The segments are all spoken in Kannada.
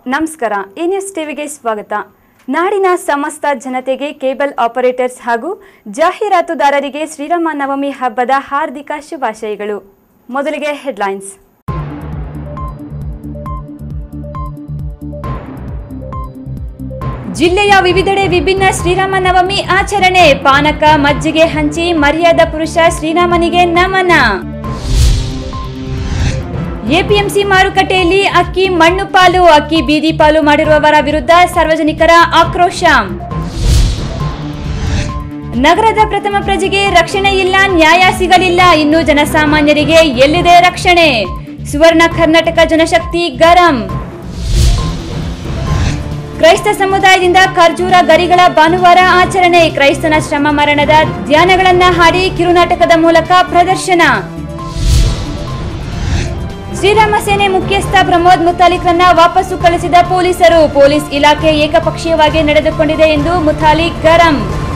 ನಮಸ್ಕಾರ ಈ ನ್ಯೂಸ್ ಟಿವಿಗೆ ಸ್ವಾಗತ ನಾಡಿನ ಸಮಸ್ತ ಜನತೆಗೆ ಕೇಬಲ್ ಆಪರೇಟರ್ಸ್ ಹಾಗೂ ಜಾಹೀರಾತುದಾರರಿಗೆ ಶ್ರೀರಾಮ ನವಮಿ ಹಬ್ಬದ ಹಾರ್ದಿಕ ಶುಭಾಶಯಗಳು ಮೊದಲಿಗೆ ಹೆಡ್ಲೈನ್ಸ್ ಜಿಲ್ಲೆಯ ವಿವಿಧೆಡೆ ವಿಭಿನ್ನ ಶ್ರೀರಾಮ ನವಮಿ ಆಚರಣೆ ಪಾನಕ ಮಜ್ಜಿಗೆ ಹಂಚಿ ಮರ್ಯಾದ ಪುರುಷ ಶ್ರೀರಾಮನಿಗೆ ನಮನ ಎಪಿಎಂಸಿ ಮಾರುಕಟ್ಟೆಯಲ್ಲಿ ಅಕ್ಕಿ ಮಣ್ಣು ಪಾಲು ಅಕ್ಕಿ ಬೀದಿ ಪಾಲು ಮಾಡಿರುವವರ ವಿರುದ್ಧ ಸಾರ್ವಜನಿಕರ ಆಕ್ರೋಶ ನಗರದ ಪ್ರಥಮ ಪ್ರಜೆಗೆ ರಕ್ಷಣೆ ಇಲ್ಲ ನ್ಯಾಯ ಸಿಗಲಿಲ್ಲ ಇನ್ನು ಜನಸಾಮಾನ್ಯರಿಗೆ ಎಲ್ಲಿದೆ ರಕ್ಷಣೆ ಸುವರ್ಣ ಕರ್ನಾಟಕ ಜನಶಕ್ತಿ ಗರಂ ಕ್ರೈಸ್ತ ಸಮುದಾಯದಿಂದ ಖರ್ಜೂರ ಗರಿಗಳ ಭಾನುವಾರ ಆಚರಣೆ ಕ್ರೈಸ್ತನ ಶ್ರಮ ಮರಣದ ಧ್ಯಾನಗಳನ್ನ ಹಾಡಿ ಕಿರುನಾಟಕದ ಮೂಲಕ ಪ್ರದರ್ಶನ ಶ್ರೀರಾಮ ಸೇನೆ ಮುಖ್ಯಸ್ಥ ಪ್ರಮೋದ್ ಮುತಾಲಿಕ್ರನ್ನ ವಾಪಸ್ಸು ಕಳಿಸಿದ ಪೊಲೀಸರು ಪೊಲೀಸ್ ಇಲಾಖೆ ಏಕಪಕ್ಷೀಯವಾಗಿ ನಡೆದುಕೊಂಡಿದೆ ಎಂದು ಮುತಾಲಿಕ್ ಗರಂ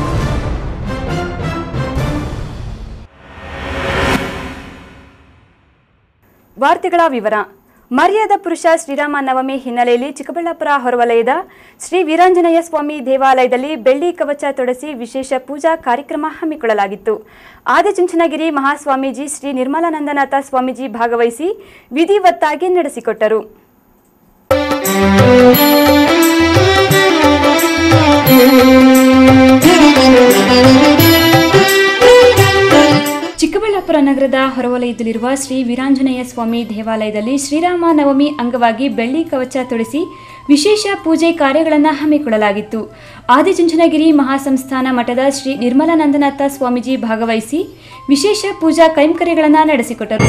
ವಾರ್ತೆಗಳ ವಿವರ ಮರ್ಯಾದ ಪುರುಷ ಶ್ರೀರಾಮ ನವಮಿ ಹಿನ್ನೆಲೆಯಲ್ಲಿ ಚಿಕ್ಕಬಳ್ಳಾಪುರ ಹೊರವಲಯದ ಶ್ರೀ ವೀರಾಂಜನೇಯ ಸ್ವಾಮಿ ದೇವಾಲಯದಲ್ಲಿ ಬೆಳ್ಳಿ ಕವಚ ತೊಡಸಿ ವಿಶೇಷ ಪೂಜಾ ಕಾರ್ಯಕ್ರಮ ಹಮ್ಮಿಕೊಳ್ಳಲಾಗಿತ್ತು ಆದಿಚುಂಚನಗಿರಿ ಮಹಾಸ್ವಾಮೀಜಿ ಶ್ರೀ ನಿರ್ಮಲಾನಂದನಾಥ ಸ್ವಾಮೀಜಿ ಭಾಗವಹಿಸಿ ವಿಧಿವತ್ತಾಗಿ ನಡೆಸಿಕೊಟ್ಟರು ಚಿಕ್ಕಬಳ್ಳಾಪುರ ನಗರದ ಹೊರವಲಯದಲ್ಲಿರುವ ಶ್ರೀ ವೀರಾಂಜನೇಯ ಸ್ವಾಮಿ ದೇವಾಲಯದಲ್ಲಿ ಶ್ರೀರಾಮ ನವಮಿ ಅಂಗವಾಗಿ ಬೆಳ್ಳಿ ಕವಚ ತೊಡಿಸಿ ವಿಶೇಷ ಪೂಜೆ ಕಾರ್ಯಗಳನ್ನು ಹಮ್ಮಿಕೊಳ್ಳಲಾಗಿತ್ತು ಆದಿಚುಂಚನಗಿರಿ ಮಹಾಸಂಸ್ಥಾನ ಮಠದ ಶ್ರೀ ನಿರ್ಮಲಾನಂದನಾಥ ಸ್ವಾಮೀಜಿ ಭಾಗವಹಿಸಿ ವಿಶೇಷ ಪೂಜಾ ಕೈಂಕರ್ಯಗಳನ್ನು ನಡೆಸಿಕೊಟ್ಟರು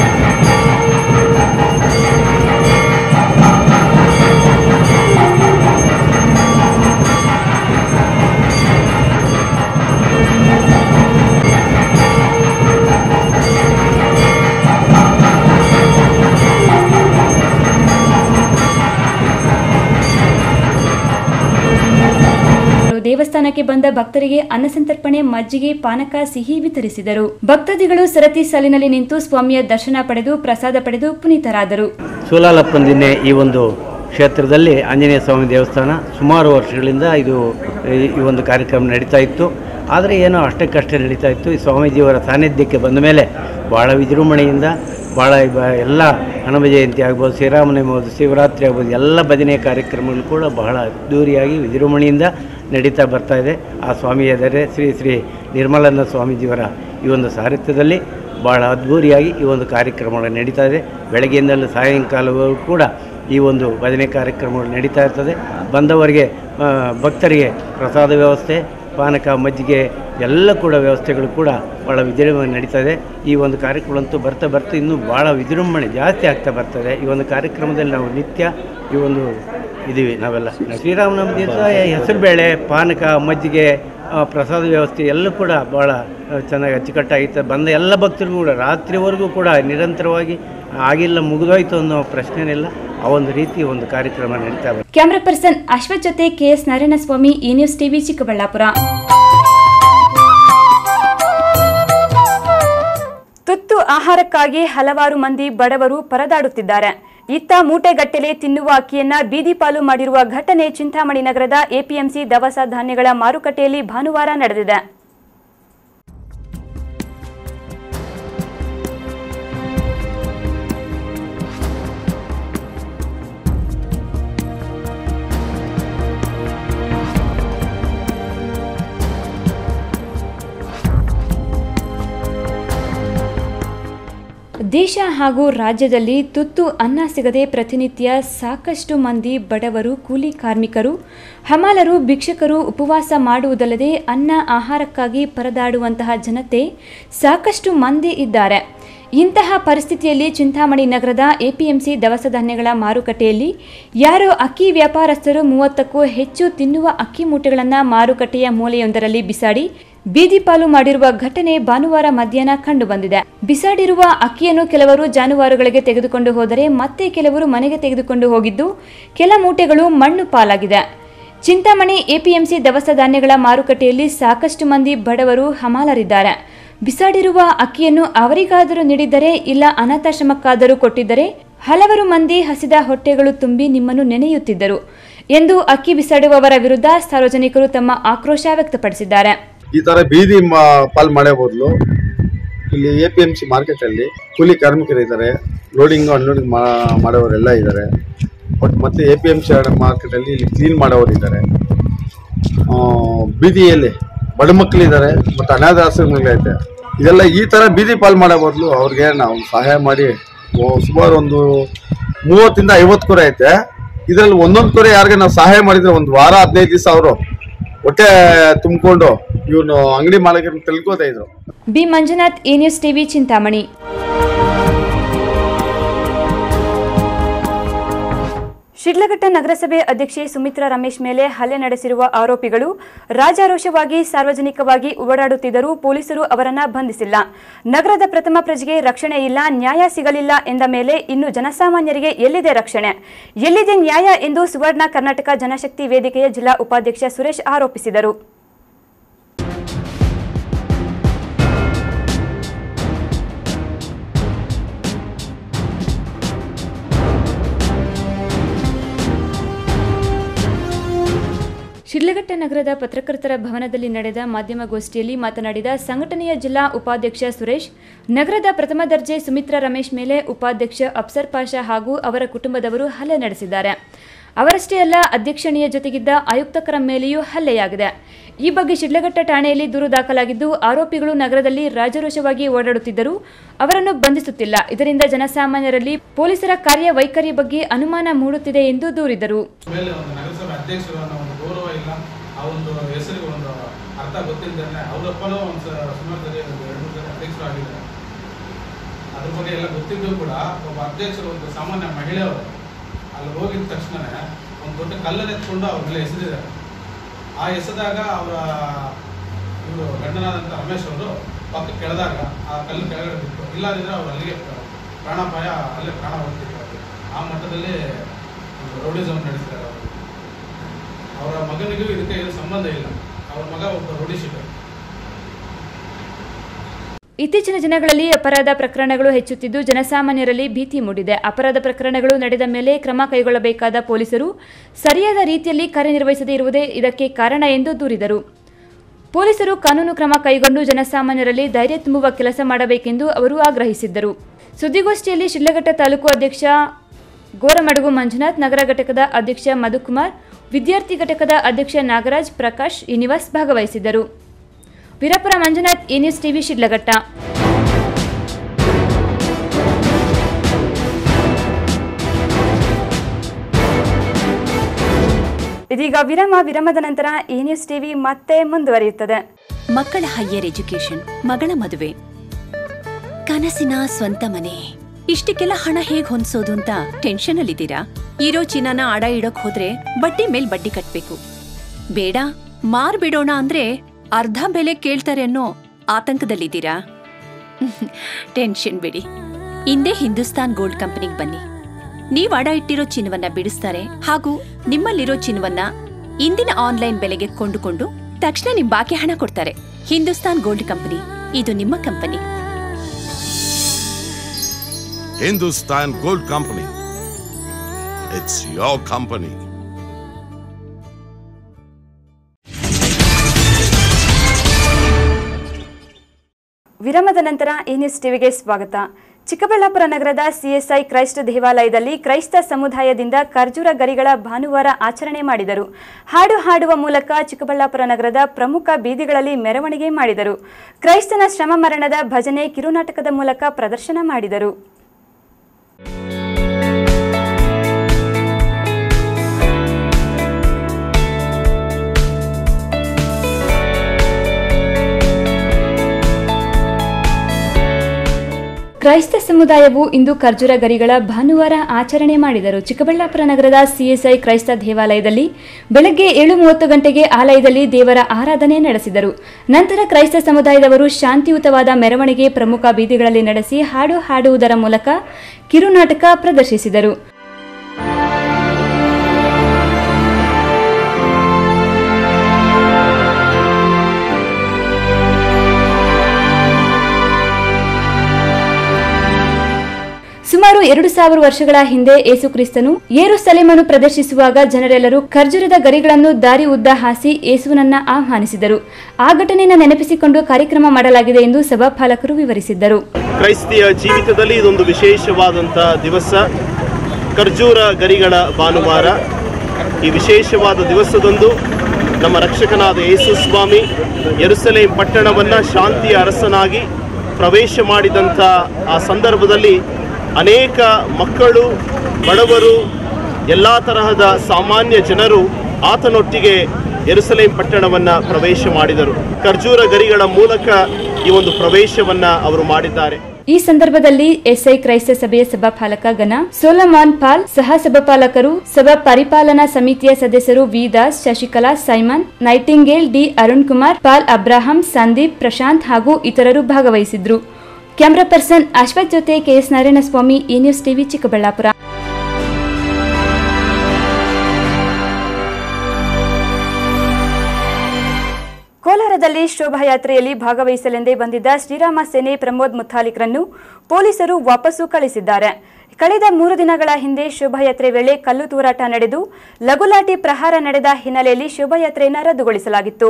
ದೇವಸ್ಥಾನಕ್ಕೆ ಬಂದ ಭಕ್ತರಿಗೆ ಅನ್ನಸಂತರ್ಪಣೆ ಮಜ್ಜಿಗೆ ಪಾನಕ ಸಿಹಿ ವಿತರಿಸಿದರು ಭಕ್ತಾದಿಗಳು ಸರತಿ ಸಾಲಿನಲ್ಲಿ ನಿಂತು ಸ್ವಾಮಿಯ ದರ್ಶನ ಪಡೆದು ಪ್ರಸಾದ ಪಡೆದು ಪುನೀತರಾದರು ಸೂಲಾಲಪ್ಪಂದಿನ್ನೆ ಈ ಒಂದು ಕ್ಷೇತ್ರದಲ್ಲಿ ಆಂಜನೇಯ ಸ್ವಾಮಿ ದೇವಸ್ಥಾನ ಸುಮಾರು ವರ್ಷಗಳಿಂದ ಇದು ಈ- ಈ ಒಂದು ಕಾರ್ಯಕ್ರಮ ನಡೀತಾ ಇತ್ತು ಆದರೆ ಏನೋ ಅಷ್ಟಕ್ಕಷ್ಟೇ ನಡೀತಾ ಇತ್ತು ಈ ಸ್ವಾಮೀಜಿಯವರ ಸಾನ್ನಿಧ್ಯಕ್ಕೆ ಬಂದ ಮೇಲೆ ಭಾಳ ವಿಜೃಂಭಣೆಯಿಂದ ಭಾಳ ಇವ- ಎಲ್ಲ ಹನುಮ ಜಯಂತಿ ಆಗ್ಬೋದು ಶ್ರೀರಾಮನವಮಿ ಆಗ್ಬೋದು ಶಿವರಾತ್ರಿ ಆಗ್ಬೋದು ಎಲ್ಲ ಭಜನೆ ಕಾರ್ಯಕ್ರಮಗಳು ಕೂಡ ಬಹಳ ಅದ್ದೂರಿಯಾಗಿ ವಿಜೃಂಭಣೆಯಿಂದ ನಡೀತಾ ಬರ್ತಾ ಇದೆ ಆ ಸ್ವಾಮಿಯಾದರೆ ಶ್ರೀ ಶ್ರೀ ನಿರ್ಮಲಾನಂದ ಸ್ವಾಮೀಜಿಯವರ ಈ ಒಂದು ಸಾರಥ್ಯದಲ್ಲಿ ಭಾಳ ಅದ್ಭುರಿಯಾಗಿ ಈ ಒಂದು ಕಾರ್ಯಕ್ರಮಗಳು ನಡೀತಾ ಇದೆ ಬೆಳಗ್ಗೆಯಿಂದಲೂ ಸಾಯಂಕಾಲವರೆಗೂ ಕೂಡ ಈ ಒಂದು ಭಜನೆ ಕಾರ್ಯಕ್ರಮಗಳು ನಡೀತಾ ಇರ್ತದೆ ಬಂದವರಿಗೆ ಆ, ಭಕ್ತರಿಗೆ ಪ್ರಸಾದ ವ್ಯವಸ್ಥೆ ಪಾನಕ ಮಜ್ಜಿಗೆ ಎಲ್ಲ ಕೂಡ ವ್ಯವಸ್ಥೆಗಳು ಕೂಡ ಭಾಳ ವಿಜೃಂಭಣೆ ನಡೀತಾ ಇದೆ ಈ ಒಂದು ಕಾರ್ಯಕ್ರಮಗಳಂತೂ ಬರ್ತಾ ಬರ್ತಾ ಇನ್ನೂ ಭಾಳ ವಿಜೃಂಭಣೆ ಜಾಸ್ತಿ ಆಗ್ತಾ ಬರ್ತದೆ ಈ ಒಂದು ಕಾರ್ಯಕ್ರಮದಲ್ಲಿ ನಾವು ನಿತ್ಯ ಈ ಒಂದು ಇದ್ದೀವಿ ನಾವೆಲ್ಲ ಶ್ರೀರಾಮನವಮಿ ದಿವಸ ಹೆಸರುಬೇಳೆ ಪಾನಕ ಮಜ್ಜಿಗೆ ಆ, ಪ್ರಸಾದ ವ್ಯವಸ್ಥೆ ಎಲ್ಲ ಕೂಡ ಭಾಳ ಆ, ಚೆನ್ನಾಗಿ ಅಚ್ಚುಕಟ್ಟಾಗಿತ್ತು ಬಂದ ಎಲ್ಲ ಭಕ್ತರಿಗೂ ಕೂಡ ರಾತ್ರಿವರೆಗೂ ಕೂಡ ನಿರಂತರವಾಗಿ ಆಗಿಲ್ಲ ಮುಗಿದೋಯ್ತು ಅನ್ನೋ ಪ್ರಶ್ನೆನಿಲ್ಲ ಆ ಒಂದು ರೀತಿ ಒಂದು ಕಾರ್ಯಕ್ರಮ ನಡೀತಾ ಬರ್ತದೆ ಕ್ಯಾಮರಾ ಪರ್ಸನ್ ಅಶ್ವಥ್ ಜೊತೆ ಕೆಎಸ್ ನಾರಾಯಣಸ್ವಾಮಿ ಈ ನ್ಯೂಸ್ ಟಿವಿ ಚಿಕ್ಕಬಳ್ಳಾಪುರ ತುತ್ತು ಆಹಾರಕ್ಕಾಗಿ ಹಲವಾರು ಮಂದಿ ಬಡವರು ಪರದಾಡುತ್ತಿದ್ದಾರೆ ಇತ್ತ ಮೂಟೆಗಟ್ಟಲೆ ತಿನ್ನುವ ಅಕ್ಕಿಯನ್ನ ಬೀದಿ ಪಾಲು ಮಾಡಿರುವ ಘಟನೆ ಚಿಂತಾಮಣಿ ನಗರದ ಎಪಿಎಂಸಿ ದವಸ ಧಾನ್ಯಗಳ ಮಾರುಕಟ್ಟೆಯಲ್ಲಿ ಭಾನುವಾರ ನಡೆದಿದೆ ದೇಶ ಹಾಗೂ ರಾಜ್ಯದಲ್ಲಿ ತುತ್ತು ಅನ್ನ ಸಿಗದೆ ಪ್ರತಿನಿತ್ಯ ಸಾಕಷ್ಟು ಮಂದಿ ಬಡವರು ಕೂಲಿ ಕಾರ್ಮಿಕರು ಹಮಾಲರು ಭಿಕ್ಷಕರು ಉಪವಾಸ ಮಾಡುವುದಲ್ಲದೆ ಅನ್ನ ಆಹಾರಕ್ಕಾಗಿ ಪರದಾಡುವಂತಹ ಜನತೆ ಸಾಕಷ್ಟು ಮಂದಿ ಇದ್ದಾರೆ ಇಂತಹ ಪರಿಸ್ಥಿತಿಯಲ್ಲಿ ಚಿಂತಾಮಣಿ ನಗರದ ಎಪಿಎಂಸಿ ದವಸ ಧಾನ್ಯಗಳ ಮಾರುಕಟ್ಟೆಯಲ್ಲಿ ಯಾರೋ ಅಕ್ಕಿ ವ್ಯಾಪಾರಸ್ಥರು ಮೂವತ್ತಕ್ಕೂ ಹೆಚ್ಚು ತಿನ್ನುವ ಅಕ್ಕಿ ಮೂಟೆಗಳನ್ನು ಮಾರುಕಟ್ಟೆಯ ಮೂಲೆಯೊಂದರಲ್ಲಿ ಬಿಸಾಡಿ ಬೀದಿ ಪಾಲು ಮಾಡಿರುವ ಘಟನೆ ಭಾನುವಾರ ಮಧ್ಯಾಹ್ನ ಕಂಡುಬಂದಿದೆ ಬಿಸಾಡಿರುವ ಅಕ್ಕಿಯನ್ನು ಕೆಲವರು ಜಾನುವಾರುಗಳಿಗೆ ತೆಗೆದುಕೊಂಡು ಹೋದರೆ ಮತ್ತೆ ಕೆಲವರು ಮನೆಗೆ ತೆಗೆದುಕೊಂಡು ಹೋಗಿದ್ದು ಕೆಲ ಮೂಟೆಗಳು ಮಣ್ಣು ಪಾಲಾಗಿದೆ ಚಿಂತಾಮಣಿ ಎಪಿಎಂಸಿ ದವಸ ಧಾನ್ಯಗಳ ಮಾರುಕಟ್ಟೆಯಲ್ಲಿ ಸಾಕಷ್ಟು ಮಂದಿ ಬಡವರು ಹಮಾಲರಿದ್ದಾರೆ ಬಿಸಾಡಿರುವ ಅಕ್ಕಿಯನ್ನು ಅವರಿಗಾದರೂ ನೀಡಿದ್ದರೆ ಇಲ್ಲ ಅನಾಥಾಶ್ರಮಕ್ಕಾದರೂ ಕೊಟ್ಟಿದ್ದರೆ ಹಲವರು ಮಂದಿ ಹಸಿದ ಹೊಟ್ಟೆಗಳು ತುಂಬಿ ನಿಮ್ಮನ್ನು ನೆನೆಯುತ್ತಿದ್ದರು ಎಂದು ಅಕ್ಕಿ ಬಿಸಾಡುವವರ ವಿರುದ್ಧ ಸಾರ್ವಜನಿಕರು ತಮ್ಮ ಆಕ್ರೋಶ ವ್ಯಕ್ತಪಡಿಸಿದ್ದಾರೆ ಈ ತರ ಬೀದಿ ಮ- ಪಾಲ್ ಮಾಡೋ ಬದಲು ಇಲ್ಲಿ ಎ ಪಿ ಎಂ ಸಿ ಮಾರ್ಕೆಟಲ್ಲಿ ಕೂಲಿ ಕಾರ್ಮಿಕರು ಇದ್ದಾರೆ ಲೋಡಿಂಗ್ ಅನ್ಲೋಡಿಂಗ್ ಮಾಡೋರೆಲ್ಲ ಇದ್ದಾರೆ ಬಟ್ ಮತ್ತೆ ಎ ಪಿ ಎಂ ಸಿ ಮಾರ್ಕೆಟಲ್ಲಿ ಇಲ್ಲಿ ಕ್ಲೀನ್ ಮಾಡೋರು ಇದ್ದಾರೆ ಆ, ಬೀದಿಯಲ್ಲಿ ಬಡ ಮಕ್ಕಳಿದ್ದಾರೆ ಮತ್ತು ಅನಾಥ ಆಶ್ರಮಗಳೈತೆ ಇದೆಲ್ಲ ಈ ಥರ ಬೀದಿ ಪಾಲ್ ಮಾಡೋ ಬದಲು ಅವ್ರಿಗೆ ನಾವು ಸಹಾಯ ಮಾಡಿ ಓ- ಸುಮಾರು ಒಂದು ಮೂವತ್ತಿಂದ ಐವತ್ತು ಕುರೆ ಐತೆ ಇದರಲ್ಲಿ ಒಂದೊಂದು ಕುರೆ ಯಾರಿಗೆ ನಾವು ಸಹಾಯ ಮಾಡಿದ್ರೆ ಒಂದು ವಾರ ಹದಿನೈದು ದಿವಸ ಅವರು ಹೊಟ್ಟೆ ತುಂಬಿಕೊಂಡು ಇವನು ಅಂಗಡಿ ಮಾಲೀಕರನ್ನ ತಿಳ್ಕೋತಾ ಇದ್ರು B Manjunath A news TV Chintamani Sidlaghatta ನಗರಸಭೆ ಅಧ್ಯಕ್ಷೆ ಸುಮಿತ್ರಾ ರಮೇಶ್ ಮೇಲೆ ಹಲ್ಲೆ ನಡೆಸಿರುವ ಆರೋಪಿಗಳು ರಾಜಾರೋಷವಾಗಿ ಸಾರ್ವಜನಿಕವಾಗಿ ಓಡಾಡುತ್ತಿದ್ದರೂ ಪೊಲೀಸರು ಅವರನ್ನ ಬಂಧಿಸಿಲ್ಲ ನಗರದ ಪ್ರಥಮ ಪ್ರಜೆಗೆ ರಕ್ಷಣೆ ಇಲ್ಲ ನ್ಯಾಯ ಸಿಗಲಿಲ್ಲ ಎಂದ ಮೇಲೆ ಇನ್ನು ಜನಸಾಮಾನ್ಯರಿಗೆ ಎಲ್ಲಿದೆ ರಕ್ಷಣೆ ಎಲ್ಲಿದೆ ನ್ಯಾಯ ಎಂದು ಸುವರ್ಣ ಕರ್ನಾಟಕ ಜನಶಕ್ತಿ ವೇದಿಕೆಯ ಜಿಲ್ಲಾ ಉಪಾಧ್ಯಕ್ಷ ಸುರೇಶ್ ಆರೋಪಿಸಿದರು ಶಿಡ್ಲಘಟ್ಟ ನಗರದ ಪತ್ರಕರ್ತರ ಭವನದಲ್ಲಿ ನಡೆದ ಮಾಧ್ಯಮಗೋಷ್ಠಿಯಲ್ಲಿ ಮಾತನಾಡಿದ ಸಂಘಟನೆಯ ಜಿಲ್ಲಾ ಉಪಾಧ್ಯಕ್ಷ ಸುರೇಶ್ ನಗರದ ಪ್ರಥಮ ದರ್ಜೆ ಸುಮಿತ್ರಾ ರಮೇಶ್ ಮೇಲೆ ಉಪಾಧ್ಯಕ್ಷ ಅಫ್ಸರ್ ಪಾಷಾ ಹಾಗೂ ಅವರ ಕುಟುಂಬದವರು ಹಲ್ಲೆ ನಡೆಸಿದ್ದಾರೆ ಅವರಷ್ಟೇ ಅಲ್ಲ ಅಧ್ಯಕ್ಷಣೆಯ ಜೊತೆಗಿದ್ದ ಆಯುಕ್ತಕರ ಮೇಲೆಯೂ ಹಲ್ಲೆಯಾಗಿದೆ ಈ ಬಗ್ಗೆ ಶಿಡ್ಲಘಟ್ಟ ಠಾಣೆಯಲ್ಲಿ ದೂರು ದಾಖಲಾಗಿದ್ದು ಆರೋಪಿಗಳು ನಗರದಲ್ಲಿ ರಾಜರೋಷವಾಗಿ ಓಡಾಡುತ್ತಿದ್ದರೂ ಅವರನ್ನು ಬಂಧಿಸುತ್ತಿಲ್ಲ ಇದರಿಂದ ಜನಸಾಮಾನ್ಯರಲ್ಲಿ ಪೊಲೀಸರ ಕಾರ್ಯವೈಖರಿ ಬಗ್ಗೆ ಅನುಮಾನ ಮೂಡುತ್ತಿದೆ ಎಂದು ದೂರಿದರು ಮೇಲೆ ಒಂದು ನಗರಸಭೆ ಅಧ್ಯಕ್ಷರು ಅನ್ನೋ ಒಂದು ಗೌರವ ಇಲ್ಲ ಆ ಒಂದು ಹೆಸರಿಗೆ ಒಂದು ಅರ್ಥ ಗೊತ್ತಿಲ್ಲದೆ ಅವರಪ್ಪನೂ ಒಂದು ಸ- ಸುಮಾರು ಸರಿ ಒಂದು ಎರಡು ಮೂರು ಜನ ಅಧ್ಯಕ್ಷರು ಆಗಿದ್ದಾರೆ ಅದ್ರ ಬಗ್ಗೆ ಎಲ್ಲ ಗೊತ್ತಿದ್ದು ಕೂಡ ಒಬ್ಬ ಅಧ್ಯಕ್ಷರು ಒಂದು ಸಾಮಾನ್ಯ ಮಹಿಳೆಯವರು ಅಲ್ಲಿ ಹೋಗಿದ ತಕ್ಷಣನೇ ಒಂದು ದೊಡ್ಡ ಕಲ್ಲನ್ನು ಎತ್ಕೊಂಡು ಅವ್ರ ಮೇಲೆ ಎಸೆದಿದ್ದಾರೆ ಆ ಎಸೆದಾಗ ಅವರ ಇವರು ಗಂಡನಾದಂಥ ರಮೇಶ್ ಅವರು ಪಕ್ಕ ಕೆಳದಾಗ ಆ ಕಲ್ಲು ಕೆಳಗಡೆ ಬಿತ್ತು ಇಲ್ಲಾಂದ್ರೆ ಅವ್ರು ಅಲ್ಲಿಗೆ ಪ್ರಾಣಾಪಾಯ ಅಲ್ಲೇ ಪ್ರಾಣ ಹೋಗ್ತಿದ್ರು ಅವ್ರಿಗೆ. ಆ ಮಟ್ಟದಲ್ಲಿ ಒಂದು ರೌಡಿಸಮ್ ನಡೆಸಿದ್ದಾರೆ ಅವರು ಅವರ ಮಗನಿಗೂ ಇದಕ್ಕೆ ಏನು ಸಂಬಂಧ ಇಲ್ಲ ಅವ್ರ ಮಗ ಒಬ್ಬ ರೌಡಿ ಶೀಟರ್ ಇತ್ತೀಚಿನ ದಿನಗಳಲ್ಲಿ ಅಪರಾಧ ಪ್ರಕರಣಗಳು ಹೆಚ್ಚುತ್ತಿದ್ದು ಜನಸಾಮಾನ್ಯರಲ್ಲಿ ಭೀತಿ ಮೂಡಿದೆ ಅಪರಾಧ ಪ್ರಕರಣಗಳು ನಡೆದ ಮೇಲೆ ಕ್ರಮ ಕೈಗೊಳ್ಳಬೇಕಾದ ಪೊಲೀಸರು ಸರಿಯಾದ ರೀತಿಯಲ್ಲಿ ಕಾರ್ಯನಿರ್ವಹಿಸದೇ ಇರುವುದೇ ಇದಕ್ಕೆ ಕಾರಣ ಎಂದು ದೂರಿದರು ಪೊಲೀಸರು ಕಾನೂನು ಕ್ರಮ ಕೈಗೊಂಡು ಜನಸಾಮಾನ್ಯರಲ್ಲಿ ಧೈರ್ಯ ತುಂಬುವ ಕೆಲಸ ಮಾಡಬೇಕೆಂದು ಅವರು ಆಗ್ರಹಿಸಿದ್ದರು ಸುದ್ದಿಗೋಷ್ಠಿಯಲ್ಲಿ ಶಿಡ್ಲಘಟ್ಟ ತಾಲೂಕು ಅಧ್ಯಕ್ಷ ಗೋರಮಡಗು ಮಂಜುನಾಥ್ ನಗರ ಘಟಕದ ಅಧ್ಯಕ್ಷ ಮಧುಕುಮಾರ್ ವಿದ್ಯಾರ್ಥಿ ಘಟಕದ ಅಧ್ಯಕ್ಷ ನಾಗರಾಜ್ ಪ್ರಕಾಶ್ ಶ್ರೀನಿವಾಸ್ ಭಾಗವಹಿಸಿದ್ದರು Veerapura Manjunath A news TV Sidlaghatta ಇದೀಗ ವಿರಾಮ ವಿರಾಮದ ನಂತರ ಎ ನ್ಯೂಸ್ ಟಿವಿ ಮತ್ತೆ ಮುಂದುವರಿಯುತ್ತದೆ ಮಕ್ಕಳ ಹೈಯರ್ ಎಜುಕೇಶನ್ ಮಗಳ ಮದುವೆ ಕನಸಿನ ಸ್ವಂತ ಮನೆ ಇಷ್ಟಕ್ಕೆಲ್ಲ ಹಣ ಹೇಗ್ ಹೊಂದ್ಸೋದು ಅಂತ ಟೆನ್ಷನ್ ಅಲ್ಲಿದ್ದೀರಾ ಇರೋ ಚಿನ್ನನ ಅಡ ಇಡೋಕ್ ಹೋದ್ರೆ ಬಡ್ಡಿ ಮೇಲ್ ಬಡ್ಡಿ ಕಟ್ಬೇಕು ಬೇಡ ಮಾರ್ ಬಿಡೋಣ ಅಂದ್ರೆ ಅರ್ಧ ಬೆಲೆ ಕೇಳ್ತಾರೆ ಅನ್ನೋ ಆತಂಕದಲ್ಲಿದ್ದೀರಾ ಟೆನ್ಷನ್ ಬಿಡಿ ಹಿಂದೆ ಹಿಂದೂಸ್ತಾನ್ ಗೋಲ್ಡ್ ಕಂಪನಿಗೆ ಬನ್ನಿ ನೀವ್ ಅಡ ಇಟ್ಟಿರೋ ಚಿನ್ನವನ್ನ ಬಿಡಿಸ್ತಾರೆ ಹಾಗೂ ನಿಮ್ಮಲ್ಲಿರೋ ಚಿನ್ನವನ್ನ ಇಂದಿನ ಆನ್ಲೈನ್ ಬೆಲೆಗೆ ಕೊಂಡುಕೊಂಡು ತಕ್ಷಣ ನಿಮ್ ಬಾಕಿ ಹಣ ಕೊಡ್ತಾರೆ ಹಿಂದೂಸ್ತಾನ್ ಗೋಲ್ಡ್ ಕಂಪನಿ ಇದು ನಿಮ್ಮ company Hindustan Gold Company. It's your company. ವಿರಾಮದ ನಂತರ ಎ ನ್ಯೂಸ್ ಟಿವಿಗೆ ಸ್ವಾಗತ ಚಿಕ್ಕಬಳ್ಳಾಪುರ ನಗರದ ಸಿಎಸ್ಐ ಕ್ರೈಸ್ತ ದೇವಾಲಯದಲ್ಲಿ ಕ್ರೈಸ್ತ ಸಮುದಾಯದಿಂದ ಖರ್ಜೂರ ಗರಿಗಳ ಭಾನುವಾರ ಆಚರಣೆ ಮಾಡಿದರು ಹಾಡು ಹಾಡುವ ಮೂಲಕ ಚಿಕ್ಕಬಳ್ಳಾಪುರ ನಗರದ ಪ್ರಮುಖ ಬೀದಿಗಳಲ್ಲಿ ಮೆರವಣಿಗೆ ಮಾಡಿದರು ಕ್ರೈಸ್ತನ ಶ್ರಮ ಮರಣದ ಭಜನೆ ಕಿರುನಾಟಕದ ಮೂಲಕ ಪ್ರದರ್ಶನ ಮಾಡಿದರು ಕ್ರೈಸ್ತ ಸಮುದಾಯವು ಇಂದು ಖರ್ಜೂರ ಗರಿಗಳ ಭಾನುವಾರ ಆಚರಣೆ ಮಾಡಿದರು ಚಿಕ್ಕಬಳ್ಳಾಪುರ ನಗರದ ಸಿಎಸ್ಐ ಕ್ರೈಸ್ತ ದೇವಾಲಯದಲ್ಲಿ ಬೆಳಗ್ಗೆ ಏಳು ಮೂವತ್ತು ಗಂಟೆಗೆ ಆಲಯದಲ್ಲಿ ದೇವರ ಆರಾಧನೆ ನಡೆಸಿದರು ನಂತರ ಕ್ರೈಸ್ತ ಸಮುದಾಯದವರು ಶಾಂತಿಯುತವಾದ ಮೆರವಣಿಗೆ ಪ್ರಮುಖ ಬೀದಿಗಳಲ್ಲಿ ನಡೆಸಿ ಹಾಡು ಹಾಡುವುದರ ಮೂಲಕ ಕಿರುನಾಟಕ ಪ್ರದರ್ಶಿಸಿದರು ಸುಮಾರು ಎರಡು ಸಾವಿರ ವರ್ಷಗಳ ಹಿಂದೆ ಏಸುಕ್ರಿಸ್ತನು ಏರು ಸಲೆಮನು ಪ್ರದರ್ಶಿಸುವಾಗ ಜನರೆಲ್ಲರೂ ಖರ್ಜೂರದ ಗರಿಗಳನ್ನು ದಾರಿ ಉದ್ದ ಹಾಸಿ ಏಸುವನನ್ನ ಆಹ್ವಾನಿಸಿದರು ಆ ಘಟನೆಯನ್ನು ನೆನಪಿಸಿಕೊಂಡು ಕಾರ್ಯಕ್ರಮ ಮಾಡಲಾಗಿದೆ ಎಂದು ಸಭಾಪಾಲಕರು ವಿವರಿಸಿದ್ದರು ಕ್ರೈಸ್ತಿಯ ಜೀವಿತದಲ್ಲಿ ಇದೊಂದು ವಿಶೇಷವಾದಂಥ ದಿವಸ ಖರ್ಜೂರ ಗರಿಗಳ ಭಾನುವಾರ ಈ ವಿಶೇಷವಾದ ದಿವಸದಂದು ನಮ್ಮ ರಕ್ಷಕನಾದ ಯೇಸು ಸ್ವಾಮಿ ಯೆರೂಸಲೇಮ್ ಪಟ್ಟಣವನ್ನು ಶಾಂತಿಯ ಅರಸನಾಗಿ ಪ್ರವೇಶ ಮಾಡಿದಂಥ ಆ ಸಂದರ್ಭದಲ್ಲಿ ಅನೇಕ ಮಕ್ಕಳು ಬಡವರು ಎಲ್ಲ ತರಹದ ಸಾಮಾನ್ಯ ಜನರು ಆತನೊಟ್ಟಿಗೆ ಯೆರೂಸಲೇಮ್ ಪಟ್ಟಣವನ್ನು ಪ್ರವೇಶ ಮಾಡಿದರು ಖರ್ಜೂರ ಗರಿಗಳ ಮೂಲಕ ಈ ಒಂದು ಪ್ರವೇಶವನ್ನು ಅವರು ಮಾಡಿದ್ದಾರೆ ಈ ಸಂದರ್ಭದಲ್ಲಿ ಎಸ್ಐ ಕ್ರೈಸ್ತ ಸಭೆಯ ಸಭಾಪಾಲಕ ಗಣ ಸೋಲಮಾನ್ ಪಾಲ್ ಸಹ ಸಭಾಪಾಲಕರು ಸಭಾ ಪರಿಪಾಲನಾ ಸಮಿತಿಯ ಸದಸ್ಯರು V Das Shashikala Simon Nightingale D Arun Kumar Paul Abraham Sandeep Prashanth ಹಾಗೂ ಇತರರು ಭಾಗವಹಿಸಿದ್ರು ಕ್ಯಾಮರಾ ಪರ್ಸನ್ ಅಶ್ವಥ್ ಜೊತೆ ಕೆಎಸ್ ನಾರಾಯಣಸ್ವಾಮಿ ಈ ನ್ಯೂಸ್ ಟಿವಿ ಚಿಕ್ಕಬಳ್ಳಾಪುರ ಕೋಲಾರದಲ್ಲಿ ಶೋಭಾಯಾತ್ರೆಯಲ್ಲಿ ಭಾಗವಹಿಸಲೆಂದೇ ಬಂದಿದ್ದ ಶ್ರೀರಾಮ ಸೇನೆ ಪ್ರಮೋದ್ ಮುತಾಲಿಕ್ರನ್ನು ಪೊಲೀಸರು ವಾಪಸ್ಸು ಕಳಿಸಿದ್ದಾರೆ ಕಳೆದ ಮೂರು ದಿನಗಳ ಹಿಂದೆ ಶೋಭಾಯಾತ್ರೆ ವೇಳೆ ಕಲ್ಲು ತೂರಾಟ ನಡೆದು ಲಘುಲಾಟಿ ಪ್ರಹಾರ ನಡೆದ ಹಿನ್ನೆಲೆಯಲ್ಲಿ ಶೋಭಾಯಾತ್ರೆಯನ್ನು ರದ್ದುಗೊಳಿಸಲಾಗಿತ್ತು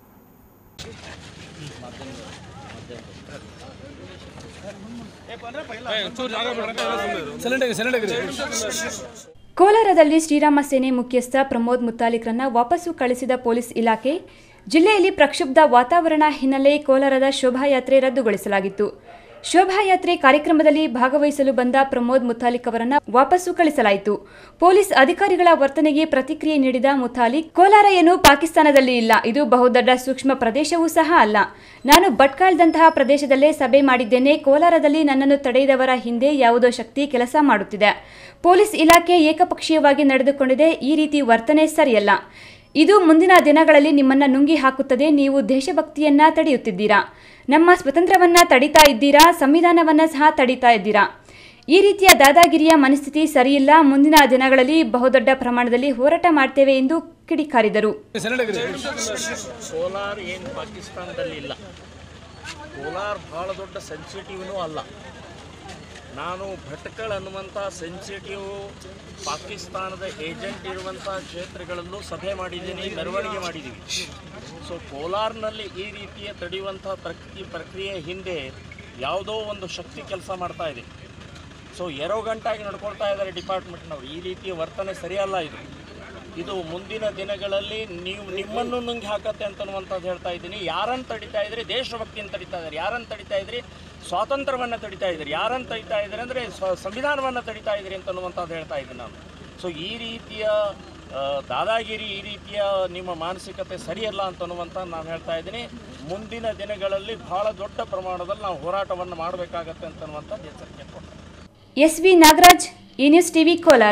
ಕೋಲಾರದಲ್ಲಿ ಶ್ರೀರಾಮ ಸೇನೆ ಮುಖ್ಯಸ್ಥ ಪ್ರಮೋದ್ ಮುತಾಲಿಕ್ರನ್ನ ವಾಪಸ್ಸು ಕಳಿಸಿದ ಪೊಲೀಸ್ ಇಲಾಖೆ ಜಿಲ್ಲೆಯಲ್ಲಿ ಪ್ರಕ್ಷುಬ್ಧ ವಾತಾವರಣ ಹಿನ್ನೆಲೆ ಕೋಲಾರದ ಶೋಭಾಯಾತ್ರೆ ರದ್ದುಗೊಳಿಸಲಾಗಿತ್ತು ಶೋಭಾಯಾತ್ರೆ ಕಾರ್ಯಕ್ರಮದಲ್ಲಿ ಭಾಗವಹಿಸಲು ಬಂದ ಪ್ರಮೋದ್ ಮುತಾಲಿಕ್ ಅವರನ್ನ ವಾಪಸ್ಸು ಕಳಿಸಲಾಯಿತು ಪೊಲೀಸ್ ಅಧಿಕಾರಿಗಳ ವರ್ತನೆಗೆ ಪ್ರತಿಕ್ರಿಯೆ ನೀಡಿದ ಮುತಾಲಿಕ್ ಕೋಲಾರ ಏನು ಪಾಕಿಸ್ತಾನದಲ್ಲಿ ಇಲ್ಲ ಇದು ಬಹುದೊಡ್ಡ ಸೂಕ್ಷ್ಮ ಪ್ರದೇಶವೂ ಸಹ ಅಲ್ಲ ನಾನು ಭಟ್ಕಾಳ್ದಂತಹ ಪ್ರದೇಶದಲ್ಲೇ ಸಭೆ ಮಾಡಿದ್ದೇನೆ ಕೋಲಾರದಲ್ಲಿ ನನ್ನನ್ನು ತಡೆಯದವರ ಹಿಂದೆ ಯಾವುದೋ ಶಕ್ತಿ ಕೆಲಸ ಮಾಡುತ್ತಿದೆ ಪೊಲೀಸ್ ಇಲಾಖೆ ಏಕಪಕ್ಷೀಯವಾಗಿ ನಡೆದುಕೊಂಡಿದೆ ಈ ರೀತಿ ವರ್ತನೆ ಸರಿಯಲ್ಲ ಇದು ಮುಂದಿನ ದಿನಗಳಲ್ಲಿ ನಿಮ್ಮನ್ನ ನುಂಗಿ ಹಾಕುತ್ತದೆ ನೀವು ದೇಶಭಕ್ತಿಯನ್ನ ತಡೆಯುತ್ತಿದ್ದೀರಾ ನಮ್ಮ ಸ್ವತಂತ್ರವನ್ನ ತಡಿತಾ ಇದ್ದೀರಾ ಸಂವಿಧಾನವನ್ನ ಸಹ ತಡಿತಾ ಇದ್ದೀರಾ ಈ ರೀತಿಯ ದಾದಾಗಿರಿಯ ಮನಸ್ಥಿತಿ ಸರಿಯಿಲ್ಲ ಮುಂದಿನ ದಿನಗಳಲ್ಲಿ ಬಹುದೊಡ್ಡ ಪ್ರಮಾಣದಲ್ಲಿ ಹೋರಾಟ ಮಾಡ್ತೇವೆ ಎಂದು ಕಿಡಿಕಾರಿದರು ಕೋಲಾರ ಏನು ಪಾಕಿಸ್ತಾನದಲ್ಲಿ ಇಲ್ಲ ಕೋಲಾರ ಭಾಳ ದೊಡ್ಡ ಸೆನ್ಸಿಟಿವ್ನೂ ಅಲ್ಲ ನಾನು ಭಟ್ಕಳ ಅನ್ನುವಂಥ ಸೆನ್ಸಿಟಿವ್ ಪಾಕಿಸ್ತಾನದ ಏಜೆಂಟ್ ಇರುವಂಥ ಕ್ಷೇತ್ರಗಳಲ್ಲೂ ಸಭೆ ಮಾಡಿದ್ದೀನಿ ಮೆರವಣಿಗೆ ಮಾಡಿದ್ದೀವಿ ಸೊ ಕೋಲಾರ್ನಲ್ಲಿ ಈ ರೀತಿಯ ತಡೆಯುವಂಥ ಪ್ರಕ್ರಿಯೆ ಪ್ರಕ್ರಿಯೆ ಹಿಂದೆ ಯಾವುದೋ ಒಂದು ಶಕ್ತಿ ಕೆಲಸ ಮಾಡ್ತಾ ಇದೆ ಸೊ ಎರೋಗಂಟಾಗಿ ನಡ್ಕೊಳ್ತಾ ಇದ್ದಾರೆ ಡಿಪಾರ್ಟ್ಮೆಂಟ್ನವರು ಈ ರೀತಿಯ ವರ್ತನೆ ಸರಿಯಲ್ಲ ಇದು ಇದು ಮುಂದಿನ ದಿನಗಳಲ್ಲಿ ನೀವು ನಿಮ್ಮನ್ನು ನುಂಗಿ ಹಾಕತ್ತೆ ಅಂತನ್ನುವಂಥದ್ದು ಹೇಳ್ತಾ ಇದ್ದೀನಿ ಯಾರನ್ನು ತಡಿತಾ ಇದ್ರಿ ದೇಶಭಕ್ತಿಯನ್ನು ತಡಿತಾ ಇದ್ದಾರೆ ಯಾರನ್ನು ತಡಿತಾ ಇದ್ರಿ ಸ್ವಾತಂತ್ರ್ಯವನ್ನು ತಡಿತಾ ಇದ್ರಿ ಯಾರನ್ನು ತಡಿತಾ ಇದ್ದಾರೆ ಅಂದರೆ ಸ್ವ ಸಂವಿಧಾನವನ್ನು ತಡಿತಾ ಇದ್ರಿ ಅಂತನ್ನುವಂಥದ್ದು ಹೇಳ್ತಾ ಇದ್ದೀನಿ ನಾನು ಸೊ ಈ ರೀತಿಯ ಆ, ದಾದಾಗಿರಿ ಈ ರೀತಿಯ ನಿಮ್ಮ ಮಾನಸಿಕತೆ ಸರಿಯಲ್ಲ ಅಂತನ್ನುವಂಥ ನಾನು ಹೇಳ್ತಾ ಇದ್ದೀನಿ ಮುಂದಿನ ದಿನಗಳಲ್ಲಿ ಬಹಳ ದೊಡ್ಡ ಪ್ರಮಾಣದಲ್ಲಿ ನಾವು ಹೋರಾಟವನ್ನು ಮಾಡಬೇಕಾಗತ್ತೆ ಅಂತನ್ನುವಂಥದ್ದು ಎಚ್ಚರಿಕೆ ಕೊಡ್ತೀನಿ ಎಸ್ ವಿ ನಾಗರಾಜ್ ಈ ನ್ಯೂಸ್ ಟಿವಿ ಕೋಲಾರ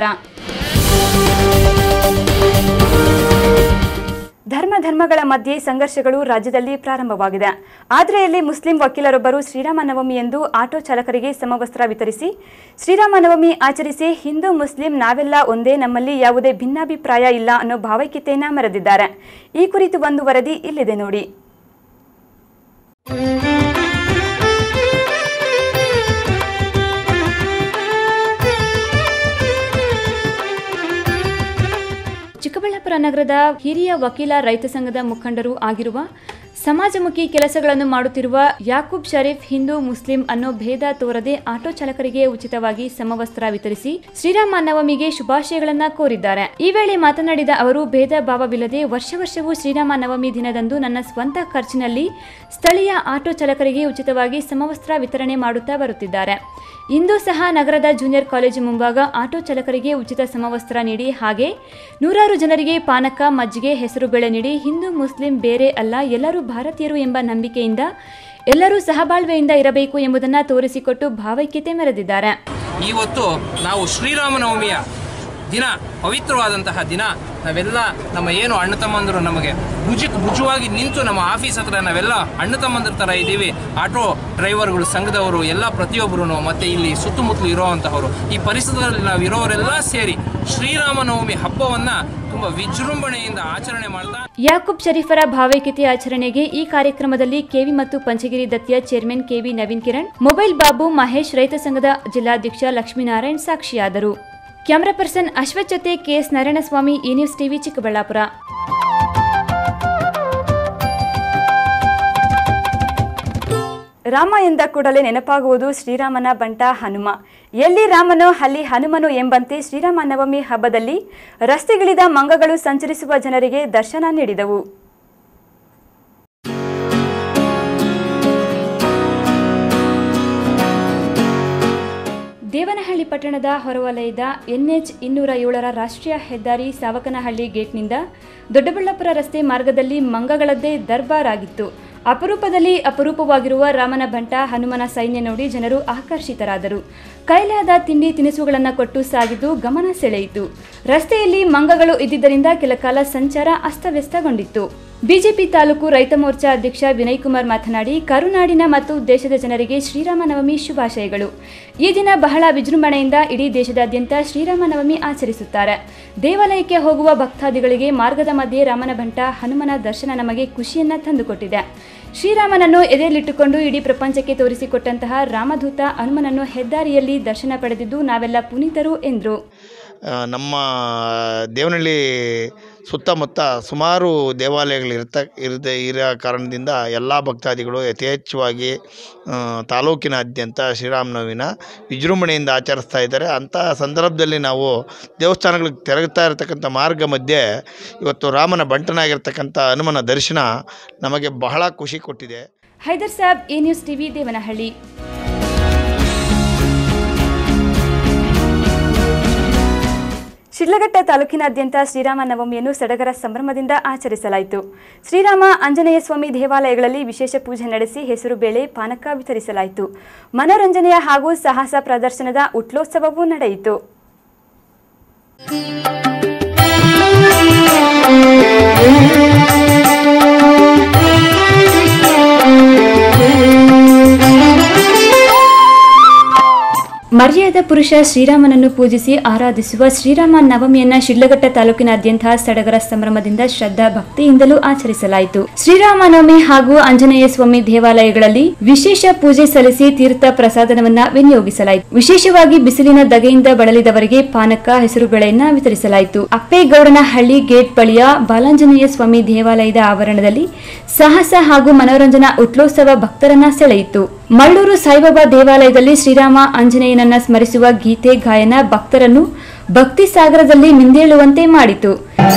ಧರ್ಮ ಧರ್ಮಗಳ ಮಧ್ಯೆ ಸಂಘರ್ಷಗಳು ರಾಜ್ಯದಲ್ಲಿ ಪ್ರಾರಂಭವಾಗಿದೆ ಆದ್ರೆಯಲ್ಲಿ ಮುಸ್ಲಿಂ ವಕೀಲರೊಬ್ಬರು ಶ್ರೀರಾಮನವಮಿ ಎಂದು ಆಟೋ ಚಾಲಕರಿಗೆ ಸಮವಸ್ತ್ರ ವಿತರಿಸಿ ಶ್ರೀರಾಮನವಮಿ ಆಚರಿಸಿ ಹಿಂದೂ ಮುಸ್ಲಿಂ ನಾವೆಲ್ಲ ಒಂದೇ ನಮ್ಮಲ್ಲಿ ಯಾವುದೇ ಭಿನ್ನಾಭಿಪ್ರಾಯ ಇಲ್ಲ ಅನ್ನೋ ಭಾವೈಕ್ಯತೆಯನ್ನ ಮೆರೆದಿದ್ದಾರೆ ಈ ಕುರಿತು ಒಂದು ವರದಿ ಇಲ್ಲಿದೆ ನೋಡಿ ಚಿಕ್ಕಬಳ್ಳಾಪುರ ನಗರದ ಹಿರಿಯ ವಕೀಲ ರೈತ ಸಂಘದ ಮುಖಂಡರು ಆಗಿರುವ ಸಮಾಜಮುಖಿ ಕೆಲಸಗಳನ್ನು ಮಾಡುತ್ತಿರುವ ಯಾಕೂಬ್ ಶರೀಫ್ ಹಿಂದೂ ಮುಸ್ಲಿಂ ಅನ್ನೋ ಭೇದ ತೋರದೆ ಆಟೋ ಚಾಲಕರಿಗೆ ಉಚಿತವಾಗಿ ಸಮವಸ್ತ್ರ ವಿತರಿಸಿ ಶ್ರೀರಾಮ ನವಮಿಗೆ ಶುಭಾಶಯಗಳನ್ನ ಕೋರಿದ್ದಾರೆ ಈ ವೇಳೆ ಮಾತನಾಡಿದ ಅವರು ಭೇದ ಭಾವವಿಲ್ಲದೆ ವರ್ಷ ವರ್ಷವೂ ಶ್ರೀರಾಮ ನವಮಿ ದಿನದಂದು ನನ್ನ ಸ್ವಂತ ಖರ್ಚಿನಲ್ಲಿ ಸ್ಥಳೀಯ ಆಟೋ ಚಾಲಕರಿಗೆ ಉಚಿತವಾಗಿ ಸಮವಸ್ತ್ರ ವಿತರಣೆ ಮಾಡುತ್ತಾ ಬರುತ್ತಿದ್ದಾರೆ ಇಂದು ಸಹ ನಗರದ ಜೂನಿಯರ್ ಕಾಲೇಜು ಮುಂಭಾಗ ಆಟೋ ಚಾಲಕರಿಗೆ ಉಚಿತ ಸಮವಸ್ತ್ರ ನೀಡಿ ಹಾಗೆ ನೂರಾರು ಜನರಿಗೆ ಪಾನಕ ಮಜ್ಜಿಗೆ ಹೆಸರು ಬೇಳೆ ನೀಡಿ ಹಿಂದೂ ಮುಸ್ಲಿಂ ಬೇರೆ ಅಲ್ಲ ಎಲ್ಲರೂ ಭಾರತೀಯರು ಎಂಬ ನಂಬಿಕೆಯಿಂದ ಎಲ್ಲರೂ ಸಹಬಾಳ್ವೆಯಿಂದ ಇರಬೇಕು ಎಂಬುದನ್ನು ತೋರಿಸಿಕೊಟ್ಟು ಭಾವೈಕ್ಯತೆ ಮೆರೆದಿದ್ದಾರೆ ಇವತ್ತು ನಾವು ಶ್ರೀರಾಮನವಮಿಯ ದಿನ ಪವಿತ್ರವಾದಂತಹ ದಿನ ನಾವೆಲ್ಲ ನಮ್ಮ ಏನು ಅಣ್ಣ ತಮ್ಮಂದರು ನಮಗೆ ಭುಜ ಭುಜವಾಗಿ ನಿಂತು ನಮ್ಮ ಆಫೀಸ್ ಹತ್ರ ನಾವೆಲ್ಲ ಅಣ್ಣ ತಮ್ಮಂದ್ರ ಥರ ಇದ್ದೀವಿ ಆಟೋ ಡ್ರೈವರ್ಗಳು ಸಂಘದವರು ಎಲ್ಲ ಪ್ರತಿಯೊಬ್ಬರು ಮತ್ತು ಇಲ್ಲಿ ಸುತ್ತಮುತ್ತಲು ಇರೋವಂತಹವರು ಈ ಪರಿಸರದಲ್ಲಿ ನಾವು ಇರೋರೆಲ್ಲ ಸೇರಿ ಶ್ರೀರಾಮನವಮಿ ಹಬ್ಬವನ್ನು ತುಂಬಾ ವಿಜೃಂಭಣೆಯಿಂದ ಆಚರಣೆ ಮಾಡ್ತಾ ಯಾಕೂಬ್ ಶರೀಫರ ಭಾವೈಕ್ಯತೆ ಆಚರಣೆಗೆ ಈ ಕಾರ್ಯಕ್ರಮದಲ್ಲಿ ಕೆವಿ ಮತ್ತು ಪಂಚಗಿರಿ ದತ್ತಿಯ chairman K V Naveen Kiran mobile Babu Mahesh ರೈತ ಸಂಘದ ಜಿಲ್ಲಾಧ್ಯಕ್ಷ ಲಕ್ಷ್ಮೀನಾರಾಯಣ್ ಸಾಕ್ಷಿಯಾದರು ಕ್ಯಾಮರಾ ಪರ್ಸನ್ ಅಶ್ವಥ್ ಜೊತೆ ಕೆಎಸ್ ನಾರಾಯಣಸ್ವಾಮಿ ಈ ನ್ಯೂಸ್ ಟಿವಿ ಚಿಕ್ಕಬಳ್ಳಾಪುರ ರಾಮ ಎಂದ ಕೂಡಲೇ ನೆನಪಾಗುವುದು ಶ್ರೀರಾಮನ ಬಂಟ ಹನುಮ ಎಲ್ಲಿ ರಾಮನೋ ಅಲ್ಲಿ ಹನುಮನು ಎಂಬಂತೆ ಶ್ರೀರಾಮ ನವಮಿ ಹಬ್ಬದಲ್ಲಿ ರಸ್ತೆಗಿಳಿದ ಮಂಗಗಳು ಸಂಚರಿಸುವ ಜನರಿಗೆ ದರ್ಶನ ನೀಡಿದವು ದೇವನಹಳ್ಳಿ ಪಟ್ಟಣದ ಹೊರವಲಯದ ಎನ್ಎಚ್ ಇನ್ನೂರ ಏಳರ ರಾಷ್ಟ್ರೀಯ ಹೆದ್ದಾರಿ ಸಾವಕನಹಳ್ಳಿ ಗೇಟ್ನಿಂದ ದೊಡ್ಡಬಳ್ಳಾಪುರ ರಸ್ತೆ ಮಾರ್ಗದಲ್ಲಿ ಮಂಗಗಳದ್ದೇ ದರ್ಬಾರ್ ಆಗಿತ್ತು ಅಪರೂಪದಲ್ಲಿ ಅಪರೂಪವಾಗಿರುವ ರಾಮನ ಬಂಟ ಹನುಮನ ಸೈನ್ಯ ನೋಡಿ ಜನರು ಆಕರ್ಷಿತರಾದರು ಕೈಲಾದ ತಿಂಡಿ ತಿನಿಸುಗಳನ್ನು ಕೊಟ್ಟು ಸಾಗಿದ್ದು ಗಮನ ಸೆಳೆಯಿತು ರಸ್ತೆಯಲ್ಲಿ ಮಂಗಗಳು ಇದ್ದಿದ್ದರಿಂದ ಕೆಲಕಾಲ ಸಂಚಾರ ಅಸ್ತವ್ಯಸ್ತಗೊಂಡಿತ್ತು ಬಿಜೆಪಿ ತಾಲೂಕು ರೈತ ಮೋರ್ಚಾ ಅಧ್ಯಕ್ಷ ವಿನಯ್ ಕುಮಾರ್ ಮಾತನಾಡಿ ಕರುನಾಡಿನ ಮತ್ತು ದೇಶದ ಜನರಿಗೆ ಶ್ರೀರಾಮನವಮಿ ಶುಭಾಶಯಗಳು ಈ ದಿನ ಬಹಳ ವಿಜೃಂಭಣೆಯಿಂದ ಇಡೀ ದೇಶದಾದ್ಯಂತ ಶ್ರೀರಾಮನವಮಿ ಆಚರಿಸುತ್ತಾರೆ ದೇವಾಲಯಕ್ಕೆ ಹೋಗುವ ಭಕ್ತಾದಿಗಳಿಗೆ ಮಾರ್ಗದ ಮಧ್ಯೆ ರಾಮನ ಬಂಟ ಹನುಮನ ದರ್ಶನ ನಮಗೆ ಖುಷಿಯನ್ನ ತಂದುಕೊಟ್ಟಿದೆ ಶ್ರೀರಾಮನನ್ನು ಎದೆಯಲ್ಲಿಟ್ಟುಕೊಂಡು ಇಡೀ ಪ್ರಪಂಚಕ್ಕೆ ತೋರಿಸಿಕೊಟ್ಟಂತಹ ರಾಮದೂತ ಹನುಮನನ್ನು ಹೆದ್ದಾರಿಯಲ್ಲಿ ದರ್ಶನ ಪಡೆದಿದ್ದು ನಾವೆಲ್ಲ ಪುನೀತರು ಎಂದರು ಆ, ನಮ್ಮ ದೇವನಹಳ್ಳಿ ಸುತ್ತಮುತ್ತ ಸುಮಾರು ದೇವಾಲಯಗಳು ಇರ್ತ ಇರದೆ ಇರೋ ಕಾರಣದಿಂದ ಎಲ್ಲ ಭಕ್ತಾದಿಗಳು ಯಥೇಚ್ಛವಾಗಿ ಆ, ತಾಲೂಕಿನಾದ್ಯಂತ ಶ್ರೀರಾಮನವಮಿನ ವಿಜೃಂಭಣೆಯಿಂದ ಆಚರಿಸ್ತಾ ಇದ್ದಾರೆ ಅಂಥ ಸಂದರ್ಭದಲ್ಲಿ ನಾವು ದೇವಸ್ಥಾನಗಳಿಗೆ ತೆರಗ್ತಾ ಇರತಕ್ಕಂಥ ಮಾರ್ಗ ಮಧ್ಯೆ ಇವತ್ತು ರಾಮನ ಬಂಟನಾಗಿರ್ತಕ್ಕಂಥ ಹನುಮನ ದರ್ಶನ ನಮಗೆ ಬಹಳ ಖುಷಿ ಕೊಟ್ಟಿದೆ Haider Saab A news TV Devanahalli Sidlaghatta ತಾಲೂಕಿನಾದ್ಯಂತ ಶ್ರೀರಾಮ ನವಮಿಯನ್ನು ಸಡಗರ ಸಂಭ್ರಮದಿಂದ ಆಚರಿಸಲಾಯಿತು ಶ್ರೀರಾಮ ಆಂಜನೇಯ ಸ್ವಾಮಿ ದೇವಾಲಯಗಳಲ್ಲಿ ವಿಶೇಷ ಪೂಜೆ ನಡೆಸಿ ಹೆಸರು ಬೇಳೆ ಪಾನಕ ವಿತರಿಸಲಾಯಿತು ಮನೋರಂಜನೆಯ ಹಾಗೂ ಸಾಹಸ ಪ್ರದರ್ಶನದ ಉಟ್ಲೋತ್ಸವವೂ ನಡೆಯಿತು ಮರ್ಯಾದ ಪುರುಷ ಶ್ರೀರಾಮನನ್ನು ಪೂಜಿಸಿ ಆರಾಧಿಸುವ ಶ್ರೀರಾಮ ನವಮಿಯನ್ನ ಶಿಡ್ಲಘಟ್ಟ ತಾಲೂಕಿನಾದ್ಯಂತ ಸಡಗರ ಸಂಭ್ರಮದಿಂದ ಶ್ರದ್ಧಾ ಭಕ್ತಿಯಿಂದಲೂ ಆಚರಿಸಲಾಯಿತು ಶ್ರೀರಾಮ ನವಮಿ ಹಾಗೂ ಆಂಜನೇಯ ಸ್ವಾಮಿ ದೇವಾಲಯಗಳಲ್ಲಿ ವಿಶೇಷ ಪೂಜೆ ಸಲ್ಲಿಸಿ ತೀರ್ಥ ಪ್ರಸಾದನವನ್ನ ವಿನಿಯೋಗಿಸಲಾಯಿತು ವಿಶೇಷವಾಗಿ ಬಿಸಿಲಿನ ದಗೆಯಿಂದ ಬಳಲಿದವರಿಗೆ ಪಾನಕ ಹೆಸರುಬೇಳೆಯನ್ನ ವಿತರಿಸಲಾಯಿತು ಅಪ್ಪೇಗೌಡನ ಹಳ್ಳಿ ಗೇಟ್ ಬಳಿಯ ಬಾಲಾಂಜನೇಯ ಸ್ವಾಮಿ ದೇವಾಲಯದ ಆವರಣದಲ್ಲಿ ಸಾಹಸ ಹಾಗೂ ಮನೋರಂಜನಾ ಉಟ್ಲೋತ್ಸವ ಭಕ್ತರನ್ನ ಸೆಳೆಯಿತು ಮಳ್ಳೂರು ಸಾಯಿಬಾಬಾ ದೇವಾಲಯದಲ್ಲಿ ಶ್ರೀರಾಮ ಆಂಜನೇಯನನ್ನ ಸ್ಮರಿಸುವ ಗೀತೆ ಗಾಯನ ಭಕ್ತರನ್ನು ಭಕ್ತಿ ಸಾಗರದಲ್ಲಿ ಮಿಂದೇಳುವಂತೆ ಮಾಡಿತು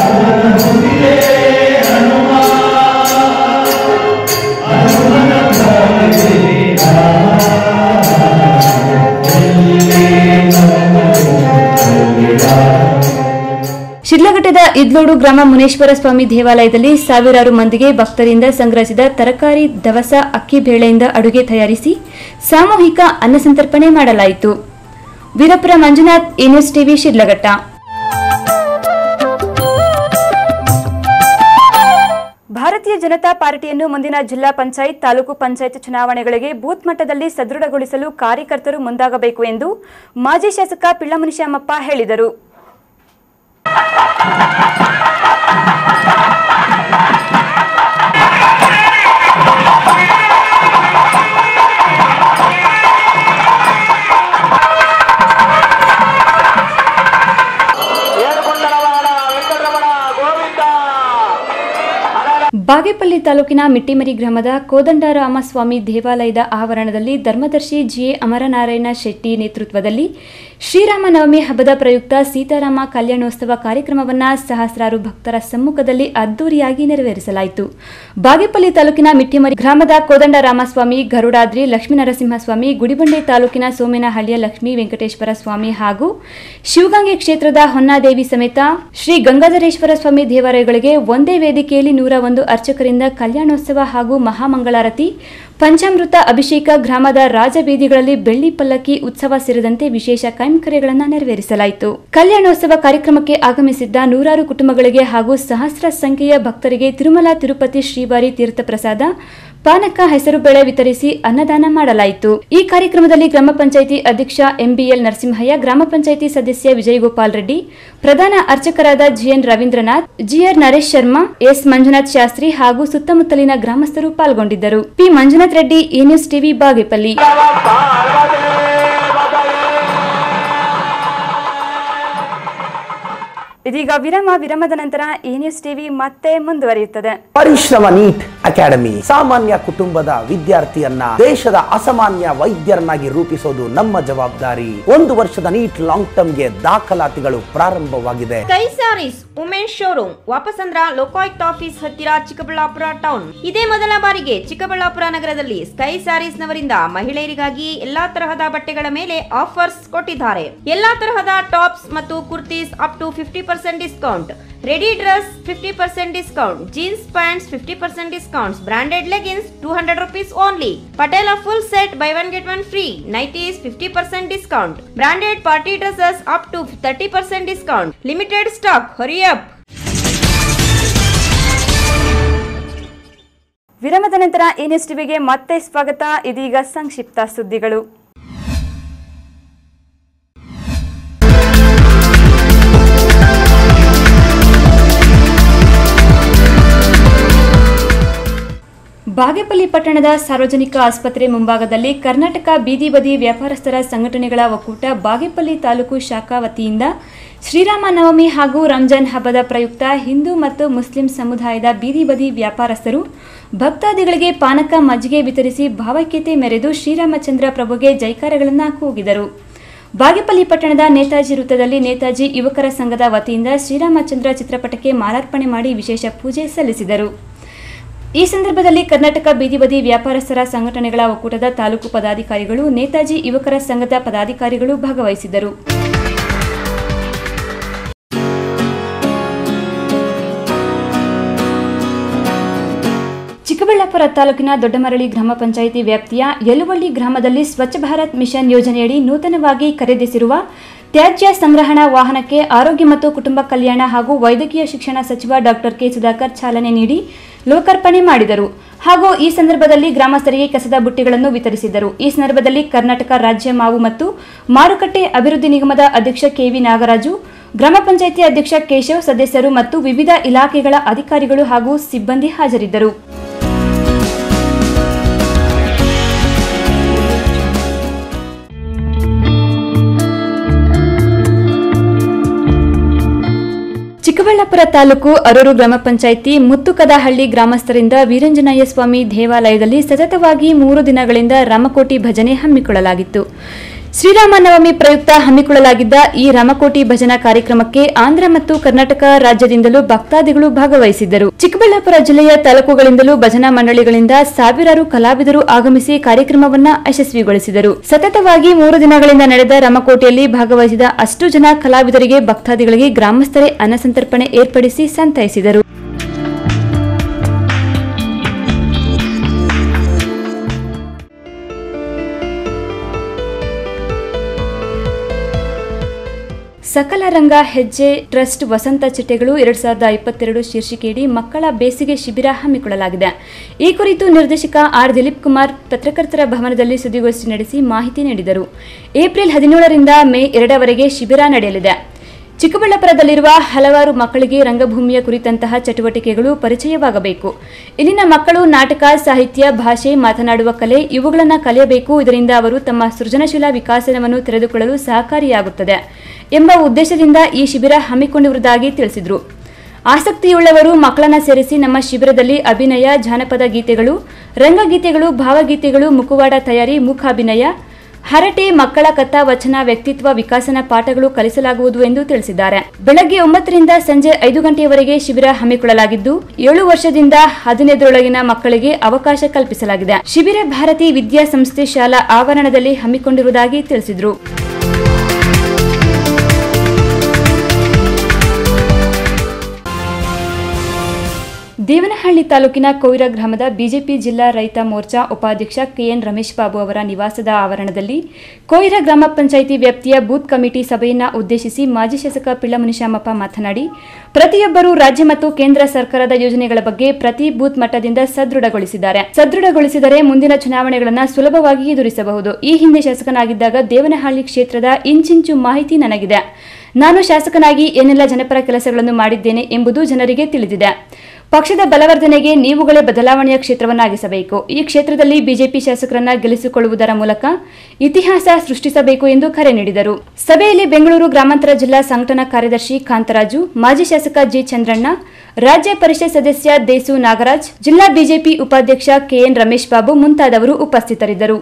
ಶಿಡ್ಲಘಟ್ಟದ ಇದ್ಲೋಡು ಗ್ರಾಮ ಮುನೇಶ್ವರ ಸ್ವಾಮಿ ದೇವಾಲಯದಲ್ಲಿ ಸಾವಿರಾರು ಮಂದಿಗೆ ಭಕ್ತರಿಂದ ಸಂಗ್ರಹಿಸಿದ ತರಕಾರಿ ದವಸ ಅಕ್ಕಿ ಬೇಳೆಯಿಂದ ಅಡುಗೆ ತಯಾರಿಸಿ ಸಾಮೂಹಿಕ ಅನ್ನಸಂತರ್ಪಣೆ ಮಾಡಲಾಯಿತು ವೀರಪುರ ಮಂಜುನಾಥ್ ಎನ್ಎಸ್ ಟಿವಿ ಶಿಡ್ಲಘಟ್ಟ ಭಾರತೀಯ ಜನತಾ ಪಾರ್ಟಿಯನ್ನು ಮುಂದಿನ ಜಿಲ್ಲಾ ಪಂಚಾಯತ್ ತಾಲೂಕು ಪಂಚಾಯತ್ ಚುನಾವಣೆಗಳಿಗೆ ಬೂತ್ ಮಟ್ಟದಲ್ಲಿ ಸದೃಢಗೊಳಿಸಲು ಕಾರ್ಯಕರ್ತರು ಮುಂದಾಗಬೇಕು ಎಂದು ಮಾಜಿ ಶಾಸಕ ಪಿಳ್ಳಮುನಿಶ್ಯಾಮಪ್ಪ ಹೇಳಿದರು ಬಾಗೇಪಲ್ಲಿ ತಾಲೂಕಿನ ಮಿಟ್ಟಿಮರಿ ಗ್ರಾಮದ ಕೋದಂಡರಾಮಸ್ವಾಮಿ ದೇವಾಲಯದ ಆವರಣದಲ್ಲಿ ಧರ್ಮದರ್ಶಿ ಜಿಎ ಅಮರನಾರಾಯಣ ಶೆಟ್ಟಿ ನೇತೃತ್ವದಲ್ಲಿ ಶ್ರೀರಾಮನವಮಿ ಹಬ್ಬದ ಪ್ರಯುಕ್ತ ಸೀತಾರಾಮ ಕಲ್ಯಾಣೋತ್ಸವ ಕಾರ್ಯಕ್ರಮವನ್ನು ಸಹಸ್ರಾರು ಭಕ್ತರ ಸಮ್ಮುಖದಲ್ಲಿ ಅದ್ದೂರಿಯಾಗಿ ನೆರವೇರಿಸಲಾಯಿತು ಬಾಗೇಪಲ್ಲಿ ತಾಲೂಕಿನ ಮಿಟ್ಟಿಮರಿ ಗ್ರಾಮದ ಕೋದಂಡರಾಮಸ್ವಾಮಿ ಗರುಡಾದ್ರಿ ಲಕ್ಷ್ಮೀನರಸಿಂಹಸ್ವಾಮಿ ಗುಡಿಬಂಡೆ ತಾಲೂಕಿನ ಸೋಮೇನಹಳ್ಳಿಯ ಲಕ್ಷ್ಮೀ ವೆಂಕಟೇಶ್ವರ ಸ್ವಾಮಿ ಹಾಗೂ ಶಿವಗಂಗೆ ಕ್ಷೇತ್ರದ ಹೊನ್ನಾದೇವಿ ಸಮೇತ ಶ್ರೀ ಗಂಗಾಧರೇಶ್ವರ ಸ್ವಾಮಿ ದೇವಾಲಯಗಳಿಗೆ ಒಂದೇ ವೇದಿಕೆಯಲ್ಲಿ ನೂರ ಒಂದು ಅರ್ಚಕರಿಂದ ಕಲ್ಯಾಣೋತ್ಸವ ಹಾಗೂ ಮಹಾಮಂಗಳಾರತಿ ಪಂಚಾಮೃತ ಅಭಿಷೇಕ ಗ್ರಾಮದ ರಾಜಬೀದಿಗಳಲ್ಲಿ ಬೆಳ್ಳಿ ಪಲ್ಲಕ್ಕಿ ಉತ್ಸವ ಸೇರಿದಂತೆ ವಿಶೇಷ ಕೈಂಕರ್ಯಗಳನ್ನು ನೆರವೇರಿಸಲಾಯಿತು ಕಲ್ಯಾಣೋತ್ಸವ ಕಾರ್ಯಕ್ರಮಕ್ಕೆ ಆಗಮಿಸಿದ್ದ ನೂರಾರು ಕುಟುಂಬಗಳಿಗೆ ಹಾಗೂ ಸಹಸ್ರ ಸಂಖ್ಯೆಯ ಭಕ್ತರಿಗೆ ತಿರುಮಲ ತಿರುಪತಿ ಶ್ರೀವಾರಿ ತೀರ್ಥ ಪ್ರಸಾದ ಪಾನಕ ಹೆಸರುಬೇಳೆ ವಿತರಿಸಿ ಅನ್ನದಾನ ಮಾಡಲಾಯಿತು ಈ ಕಾರ್ಯಕ್ರಮದಲ್ಲಿ ಗ್ರಾಮ ಪಂಚಾಯಿತಿ ಅಧ್ಯಕ್ಷ ಎಂಬಿಎಲ್ ನರಸಿಂಹಯ್ಯ ಗ್ರಾಮ ಪಂಚಾಯಿತಿ ಸದಸ್ಯ ವಿಜಯಗೋಪಾಲ್ ರೆಡ್ಡಿ ಪ್ರಧಾನ ಅರ್ಚಕರಾದ G N Ravindranath G R Naresh Sharma S Manjunath Shastri ಹಾಗೂ ಸುತ್ತಮುತ್ತಲಿನ ಗ್ರಾಮಸ್ಥರು ಪಾಲ್ಗೊಂಡಿದ್ದರು P Manjunath Reddy A news TV Bagepalli ಇದೀಗ ವಿರಾಮ ವಿರಾಮದ ನಂತರ ಎ ನ್ಯೂಸ್ ಟಿವಿ ಮತ್ತೆ ಮುಂದುವರಿಯುತ್ತದೆ ಪರಿಶ್ರಮ ನೀಟ್ ಅಕಾಡೆಮಿ ಸಾಮಾನ್ಯ ಕುಟುಂಬದ ವಿದ್ಯಾರ್ಥಿಯನ್ನ ದೇಶದ ಅಸಾಮಾನ್ಯ ವೈದ್ಯರನ್ನಾಗಿ ರೂಪಿಸೋದು ನಮ್ಮ ಜವಾಬ್ದಾರಿ ಒಂದು ವರ್ಷದ ನೀಟ್ ಲಾಂಗ್ ಟರ್ಮ್ಗೆ ದಾಖಲಾತಿಗಳು ಪ್ರಾರಂಭವಾಗಿದೆ sky sarees Umesh showroom Vapasandra Lokayukta office ಹತ್ತಿರ ಚಿಕ್ಕಬಳ್ಳಾಪುರ ಟೌನ್ ಇದೇ ಮೊದಲ ಬಾರಿಗೆ ಚಿಕ್ಕಬಳ್ಳಾಪುರ ನಗರದಲ್ಲಿ ಸ್ಕೈ ಸ್ಯಾರೀಸ್ ನವರಿಂದ ಮಹಿಳೆಯರಿಗಾಗಿ ಎಲ್ಲಾ ತರಹದ ಬಟ್ಟೆಗಳ ಮೇಲೆ ಆಫರ್ಸ್ ಕೊಟ್ಟಿದ್ದಾರೆ ಎಲ್ಲಾ ತರಹದ ಟಾಪ್ಸ್ ಮತ್ತು kurtis up to fifty percent discount ready dress fifty percent discount jeans pants fifty percent discounts branded leggings two hundred rupees only Patiala full set buy one get one free nighties fifty percent discount branded party dresses up to thirty percent discount limited stock hurry up ವಿರಾಮದ ನಂತರ ಎ ನ್ಯೂಸ್ ಟಿವಿಗೆ ಮತ್ತೆ ಸ್ವಾಗತ ಇದೀಗ ಸಂಕ್ಷಿಪ್ತ ಸುದ್ದಿಗಳು ಬಾಗೇಪಲ್ಲಿ ಪಟ್ಟಣದ ಸಾರ್ವಜನಿಕ ಆಸ್ಪತ್ರೆ ಮುಂಭಾಗದಲ್ಲಿ ಕರ್ನಾಟಕ ಬೀದಿ ಬದಿ ವ್ಯಾಪಾರಸ್ಥರ ಸಂಘಟನೆಗಳ ಒಕ್ಕೂಟ ಬಾಗೇಪಲ್ಲಿ ತಾಲೂಕು ಶಾಖಾ ವತಿಯಿಂದ ಶ್ರೀರಾಮ ನವಮಿ ಹಾಗೂ ರಂಜಾನ್ ಹಬ್ಬದ ಪ್ರಯುಕ್ತ ಹಿಂದೂ ಮತ್ತು ಮುಸ್ಲಿಂ ಸಮುದಾಯದ ಬೀದಿ ಬದಿ ವ್ಯಾಪಾರಸ್ಥರು ಭಕ್ತಾದಿಗಳಿಗೆ ಪಾನಕ ಮಜ್ಜಿಗೆ ವಿತರಿಸಿ ಭಾವೈಕ್ಯತೆ ಮೆರೆದು ಶ್ರೀರಾಮಚಂದ್ರ ಪ್ರಭುಗೆ ಜೈಕಾರಗಳನ್ನು ಕೂಗಿದರು ಬಾಗೇಪಲ್ಲಿ ಪಟ್ಟಣದ ನೇತಾಜಿ ವೃತ್ತದಲ್ಲಿ ನೇತಾಜಿ ಯುವಕರ ಸಂಘದ ವತಿಯಿಂದ ಶ್ರೀರಾಮಚಂದ್ರ ಚಿತ್ರಪಟಕ್ಕೆ ಮಾಲಾರ್ಪಣೆ ಮಾಡಿ ವಿಶೇಷ ಪೂಜೆ ಸಲ್ಲಿಸಿದರು ಈ ಸಂದರ್ಭದಲ್ಲಿ ಕರ್ನಾಟಕ ಬೀದಿ ಬದಿ ವ್ಯಾಪಾರಸ್ಥರ ಸಂಘಟನೆಗಳ ಒಕ್ಕೂಟದ ತಾಲೂಕು ಪದಾಧಿಕಾರಿಗಳು ನೇತಾಜಿ ಯುವಕರ ಸಂಘದ ಪದಾಧಿಕಾರಿಗಳು ಭಾಗವಹಿಸಿದ್ದರು ಚಿಕ್ಕಬಳ್ಳಾಪುರ ತಾಲೂಕಿನ ದೊಡ್ಡಮರಳಿ ಗ್ರಾಮ ಪಂಚಾಯಿತಿ ವ್ಯಾಪ್ತಿಯ ಯಲುವಳ್ಳಿ ಗ್ರಾಮದಲ್ಲಿ ಸ್ವಚ್ಛ ಭಾರತ್ ಮಿಷನ್ ಯೋಜನೆಯಡಿ ನೂತನವಾಗಿ ಖರೀದಿಸಿರುವ ತ್ಯಾಜ್ಯ ಸಂಗ್ರಹಣಾ ವಾಹನಕ್ಕೆ ಆರೋಗ್ಯ ಮತ್ತು ಕುಟುಂಬ ಕಲ್ಯಾಣ ಹಾಗೂ ವೈದ್ಯಕೀಯ ಶಿಕ್ಷಣ ಸಚಿವ ಡಾಕ್ಟರ್ ಕೆ ಸುಧಾಕರ್ ಚಾಲನೆ ನೀಡಿ ಲೋಕಾರ್ಪಣೆ ಮಾಡಿದರು ಹಾಗೂ ಈ ಸಂದರ್ಭದಲ್ಲಿ ಗ್ರಾಮಸ್ಥರಿಗೆ ಕಸದ ಬುಟ್ಟಿಗಳನ್ನು ವಿತರಿಸಿದರು ಈ ಸಂದರ್ಭದಲ್ಲಿ ಕರ್ನಾಟಕ ರಾಜ್ಯ ಮಾವು ಮತ್ತು ಮಾರುಕಟ್ಟೆ ಅಭಿವೃದ್ಧಿ ನಿಗಮದ ಅಧ್ಯಕ್ಷ ಕೆವಿ ನಾಗರಾಜು ಗ್ರಾಮ ಪಂಚಾಯಿತಿ ಅಧ್ಯಕ್ಷ ಕೇಶವ್ ಸದಸ್ಯರು ಮತ್ತು ವಿವಿಧ ಇಲಾಖೆಗಳ ಅಧಿಕಾರಿಗಳು ಹಾಗೂ ಸಿಬ್ಬಂದಿ ಹಾಜರಿದ್ದರು ಚಿಕ್ಕಬಳ್ಳಾಪುರ ತಾಲೂಕು ಅರೂರು ಗ್ರಾಮ ಪಂಚಾಯಿತಿ ಮುತ್ತುಕದಹಳ್ಳಿ ಗ್ರಾಮಸ್ಥರಿಂದ ವೀರಂಜನಾಯ ಸ್ವಾಮಿ ದೇವಾಲಯದಲ್ಲಿ ಸತತವಾಗಿ ಮೂರು ದಿನಗಳಿಂದ ರಾಮಕೋಟಿ ಭಜನೆ ಹಮ್ಮಿಕೊಳ್ಳಲಾಗಿತ್ತು ಶ್ರೀರಾಮ ನವಮಿ ಪ್ರಯುಕ್ತ ಹಮ್ಮಿಕೊಳ್ಳಲಾಗಿದ್ದ ಈ ರಾಮಕೋಟಿ ಭಜನಾ ಕಾರ್ಯಕ್ರಮಕ್ಕೆ ಆಂಧ್ರ ಮತ್ತು ಕರ್ನಾಟಕ ರಾಜ್ಯದಿಂದಲೂ ಭಕ್ತಾದಿಗಳು ಭಾಗವಹಿಸಿದ್ದರು ಚಿಕ್ಕಬಳ್ಳಾಪುರ ಜಿಲ್ಲೆಯ ತಾಲೂಕುಗಳಿಂದಲೂ ಭಜನಾ ಮಂಡಳಿಗಳಿಂದ ಸಾವಿರಾರು ಕಲಾವಿದರು ಆಗಮಿಸಿ ಕಾರ್ಯಕ್ರಮವನ್ನ ಯಶಸ್ವಿಗೊಳಿಸಿದರು ಸತತವಾಗಿ ಮೂರು ದಿನಗಳಿಂದ ನಡೆದ ರಾಮಕೋಟೆಯಲ್ಲಿ ಭಾಗವಹಿಸಿದ ಅಷ್ಟು ಜನ ಕಲಾವಿದರಿಗೆ ಭಕ್ತಾದಿಗಳಿಗೆ ಗ್ರಾಮಸ್ಥರೇ ಅನ್ನಸಂತರ್ಪಣೆ ಏರ್ಪಡಿಸಿ ಸಂತೈಸಿದರು ಸಕಲ ರಂಗ ಹೆಜ್ಜೆ ಟ್ರಸ್ಟ್ ವಸಂತ ಚಿಟ್ಟೆಗಳು ಎರಡ್ ಸಾವಿರದ ಇಪ್ಪತ್ತೆರಡು ಶೀರ್ಷಿಕೆಯಡಿ ಮಕ್ಕಳ ಬೇಸಿಗೆ ಶಿಬಿರ ಹಮ್ಮಿಕೊಳ್ಳಲಾಗಿದೆ ಈ ಕುರಿತು ನಿರ್ದೇಶಕ ಆರ್ ದಿಲೀಪ್ ಕುಮಾರ್ ಪತ್ರಕರ್ತರ ಭವನದಲ್ಲಿ ಸುದ್ದಿಗೋಷ್ಠಿ ನಡೆಸಿ ಮಾಹಿತಿ ನೀಡಿದರು ಏಪ್ರಿಲ್ ಹದಿನೇಳರಿಂದ ಮೇ ಎರಡವರೆಗೆ ಶಿಬಿರ ನಡೆಯಲಿದೆ ಚಿಕ್ಕಬಳ್ಳಾಪುರದಲ್ಲಿರುವ ಹಲವಾರು ಮಕ್ಕಳಿಗೆ ರಂಗಭೂಮಿಯ ಕುರಿತಂತಹ ಚಟುವಟಿಕೆಗಳು ಪರಿಚಯವಾಗಬೇಕು ಇಲ್ಲಿನ ಮಕ್ಕಳು ನಾಟಕ ಸಾಹಿತ್ಯ ಭಾಷೆ ಮಾತನಾಡುವ ಕಲೆ ಇವುಗಳನ್ನು ಕಲಿಯಬೇಕು ಇದರಿಂದ ಅವರು ತಮ್ಮ ಸೃಜನಶೀಲ ವಿಕಾಸನವನ್ನು ತೆರೆದುಕೊಳ್ಳಲು ಸಹಕಾರಿಯಾಗುತ್ತದೆ ಎಂಬ ಉದ್ದೇಶದಿಂದ ಈ ಶಿಬಿರ ಹಮ್ಮಿಕೊಂಡಿರುವುದಾಗಿ ತಿಳಿಸಿದರು ಆಸಕ್ತಿಯುಳ್ಳವರು ಮಕ್ಕಳನ್ನ ಸೇರಿಸಿ ನಮ್ಮ ಶಿಬಿರದಲ್ಲಿ ಅಭಿನಯ ಜಾನಪದ ಗೀತೆಗಳು ರಂಗಗೀತೆಗಳು ಭಾವಗೀತೆಗಳು ಮುಖವಾಡ ತಯಾರಿ ಮೂಕಾಭಿನಯ ಹರಟೆ ಮಕ್ಕಳ ಕಥಾ ವಚನ ವ್ಯಕ್ತಿತ್ವ ವಿಕಾಸನ ಪಾಠಗಳು ಕಲಿಸಲಾಗುವುದು ಎಂದು ತಿಳಿಸಿದ್ದಾರೆ ಬೆಳಗ್ಗೆ ಒಂಬತ್ತರಿಂದ ಸಂಜೆ ಐದು ಗಂಟೆಯವರೆಗೆ ಶಿಬಿರ ಹಮ್ಮಿಕೊಳ್ಳಲಾಗಿದ್ದು ಏಳು ವರ್ಷದಿಂದ ಹದಿನೈದರೊಳಗಿನ ಮಕ್ಕಳಿಗೆ ಅವಕಾಶ ಕಲ್ಪಿಸಲಾಗಿದೆ ಶಿಬಿರ ಭಾರತಿ ವಿದ್ಯಾಸಂಸ್ಥೆ ಶಾಲಾ ಆವರಣದಲ್ಲಿ ಹಮ್ಮಿಕೊಂಡಿರುವುದಾಗಿ ತಿಳಿಸಿದರು ದೇವನಹಳ್ಳಿ ತಾಲೂಕಿನ ಕೊಯ್ರ ಗ್ರಾಮದ ಬಿಜೆಪಿ ಜಿಲ್ಲಾ ರೈತ ಮೋರ್ಚಾ ಉಪಾಧ್ಯಕ್ಷ ಕೆಎನ್ ರಮೇಶ್ ಬಾಬು ಅವರ ನಿವಾಸದ ಆವರಣದಲ್ಲಿ ಕೊಯ್ರ ಗ್ರಾಮ ಪಂಚಾಯಿತಿ ವ್ಯಾಪ್ತಿಯ ಬೂತ್ ಕಮಿಟಿ ಸಭೆಯನ್ನ ಉದ್ದೇಶಿಸಿ ಮಾಜಿ ಶಾಸಕ ಪಿಳ್ಳಮುನಿಶಾಮಪ್ಪ ಮಾತನಾಡಿ ಪ್ರತಿಯೊಬ್ಬರೂ ರಾಜ್ಯ ಮತ್ತು ಕೇಂದ್ರ ಸರ್ಕಾರದ ಯೋಜನೆಗಳ ಬಗ್ಗೆ ಪ್ರತಿ ಬೂತ್ ಮಟ್ಟದಿಂದ ಸದೃಢಗೊಳಿಸಿದ್ದಾರೆ ಸದೃಢಗೊಳಿಸಿದರೆ ಮುಂದಿನ ಚುನಾವಣೆಗಳನ್ನು ಸುಲಭವಾಗಿ ಎದುರಿಸಬಹುದು ಈ ಹಿಂದೆ ಶಾಸಕನಾಗಿದ್ದಾಗ ದೇವನಹಳ್ಳಿ ಕ್ಷೇತ್ರದ ಇಂಚಿಂಚು ಮಾಹಿತಿ ನನಗಿದೆ ನಾನು ಶಾಸಕನಾಗಿ ಏನೆಲ್ಲ ಜನಪರ ಕೆಲಸಗಳನ್ನು ಮಾಡಿದ್ದೇನೆ ಎಂಬುದು ಜನರಿಗೆ ತಿಳಿದಿದೆ ಪಕ್ಷದ ಬಲವರ್ಧನೆಗೆ ನೀವುಗಳೇ ಬದಲಾವಣೆಯ ಕ್ಷೇತ್ರವನ್ನಾಗಿಸಬೇಕು ಈ ಕ್ಷೇತ್ರದಲ್ಲಿ ಬಿಜೆಪಿ ಶಾಸಕರನ್ನ ಗೆಲ್ಲಿಸಿಕೊಳ್ಳುವುದರ ಮೂಲಕ ಇತಿಹಾಸ ಸೃಷ್ಟಿಸಬೇಕು ಎಂದು ಕರೆ ನೀಡಿದರು ಸಭೆಯಲ್ಲಿ ಬೆಂಗಳೂರು ಗ್ರಾಮಾಂತರ ಜಿಲ್ಲಾ ಸಂಘಟನಾ ಕಾರ್ಯದರ್ಶಿ ಕಾಂತರಾಜು ಮಾಜಿ ಶಾಸಕ ಜಿ ಚಂದ್ರಣ್ಣ ರಾಜ್ಯ ಪರಿಷತ್ ಸದಸ್ಯ ದೇಸು ನಾಗರಾಜ್ ಜಿಲ್ಲಾ ಬಿಜೆಪಿ ಉಪಾಧ್ಯಕ್ಷ ಕೆಎನ್ ರಮೇಶ್ ಬಾಬು ಮುಂತಾದವರು ಉಪಸ್ಥಿತರಿದ್ದರು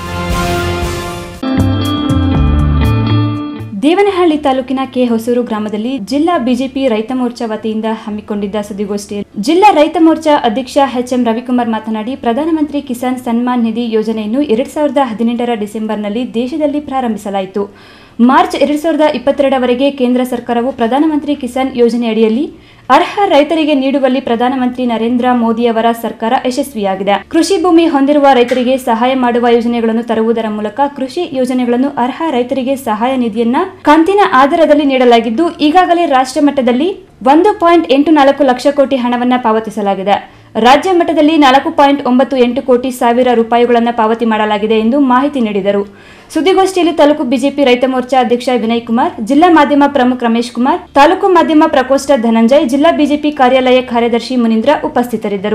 ದೇವನಹಳ್ಳಿ ತಾಲೂಕಿನ ಕೆ ಹೊಸೂರು ಗ್ರಾಮದಲ್ಲಿ ಜಿಲ್ಲಾ ಬಿಜೆಪಿ ರೈತ ಮೋರ್ಚಾ ವತಿಯಿಂದ ಹಮ್ಮಿಕೊಂಡಿದ್ದ ಸುದ್ದಿಗೋಷ್ಠಿಯಲ್ಲಿ ಜಿಲ್ಲಾ ರೈತ ಮೋರ್ಚಾ ಅಧ್ಯಕ್ಷ ಎಚ್ ಎಂ ರವಿಕುಮಾರ್ ಮಾತನಾಡಿ ಪ್ರಧಾನಮಂತ್ರಿ ಕಿಸಾನ್ ಸನ್ಮಾನ್ ನಿಧಿ ಯೋಜನೆಯನ್ನು ಎರಡ್ ಸಾವಿರದ ಹದಿನೆಂಟರ ಡಿಸೆಂಬರ್ನಲ್ಲಿ ದೇಶದಲ್ಲಿ ಪ್ರಾರಂಭಿಸಲಾಯಿತು ಮಾರ್ಚ್ ಎರಡ್ ಸಾವಿರದ ಇಪ್ಪತ್ತೆರಡವರೆಗೆ ಕೇಂದ್ರ ಸರ್ಕಾರವು ಪ್ರಧಾನಮಂತ್ರಿ ಕಿಸಾನ್ ಯೋಜನೆಯಡಿಯಲ್ಲಿ ಅರ್ಹ ರೈತರಿಗೆ ನೀಡುವಲ್ಲಿ ಪ್ರಧಾನಮಂತ್ರಿ ನರೇಂದ್ರ ಮೋದಿಯವರ ಸರ್ಕಾರ ಯಶಸ್ವಿಯಾಗಿದೆ ಕೃಷಿ ಭೂಮಿ ಹೊಂದಿರುವ ರೈತರಿಗೆ ಸಹಾಯ ಮಾಡುವ ಯೋಜನೆಗಳನ್ನು ತರುವುದರ ಮೂಲಕ ಕೃಷಿ ಯೋಜನೆಗಳನ್ನು ಅರ್ಹ ರೈತರಿಗೆ ಸಹಾಯ ನಿಧಿಯನ್ನ ಕಂತಿನ ಆಧಾರದಲ್ಲಿ ನೀಡಲಾಗಿದ್ದು ಈಗಾಗಲೇ ರಾಷ್ಟ್ರ ಮಟ್ಟದಲ್ಲಿ ಒಂದು ಪಾಯಿಂಟ್ ಎಂಟು ನಾಲ್ಕು ಲಕ್ಷ ಕೋಟಿ ಹಣವನ್ನ ಪಾವತಿಸಲಾಗಿದೆ ರಾಜ್ಯ ಮಟ್ಟದಲ್ಲಿ ನಾಲ್ಕು ಪಾಯಿಂಟ್ ಒಂಬತ್ತು ಎಂಟು ಕೋಟಿ ಸಾವಿರ ರೂಪಾಯಿಗಳನ್ನು ಪಾವತಿ ಮಾಡಲಾಗಿದೆ ಎಂದು ಮಾಹಿತಿ ನೀಡಿದರು ಸುದ್ದಿಗೋಷ್ಠಿಯಲ್ಲಿ ತಾಲೂಕು ಬಿಜೆಪಿ ರೈತ ಮೋರ್ಚಾ ಅಧ್ಯಕ್ಷ ವಿನಯ್ ಕುಮಾರ್ ಜಿಲ್ಲಾ ಮಾಧ್ಯಮ ಪ್ರಮುಖ ರಮೇಶ್ ಕುಮಾರ್ ತಾಲೂಕು ಮಾಧ್ಯಮ ಪ್ರಕೋಷ್ಠ ಧನಂಜಯ್ ಜಿಲ್ಲಾ ಬಿಜೆಪಿ ಕಾರ್ಯಾಲಯ ಕಾರ್ಯದರ್ಶಿ ಮುನೀಂದ್ರ ಉಪಸ್ಥಿತರಿದ್ದರು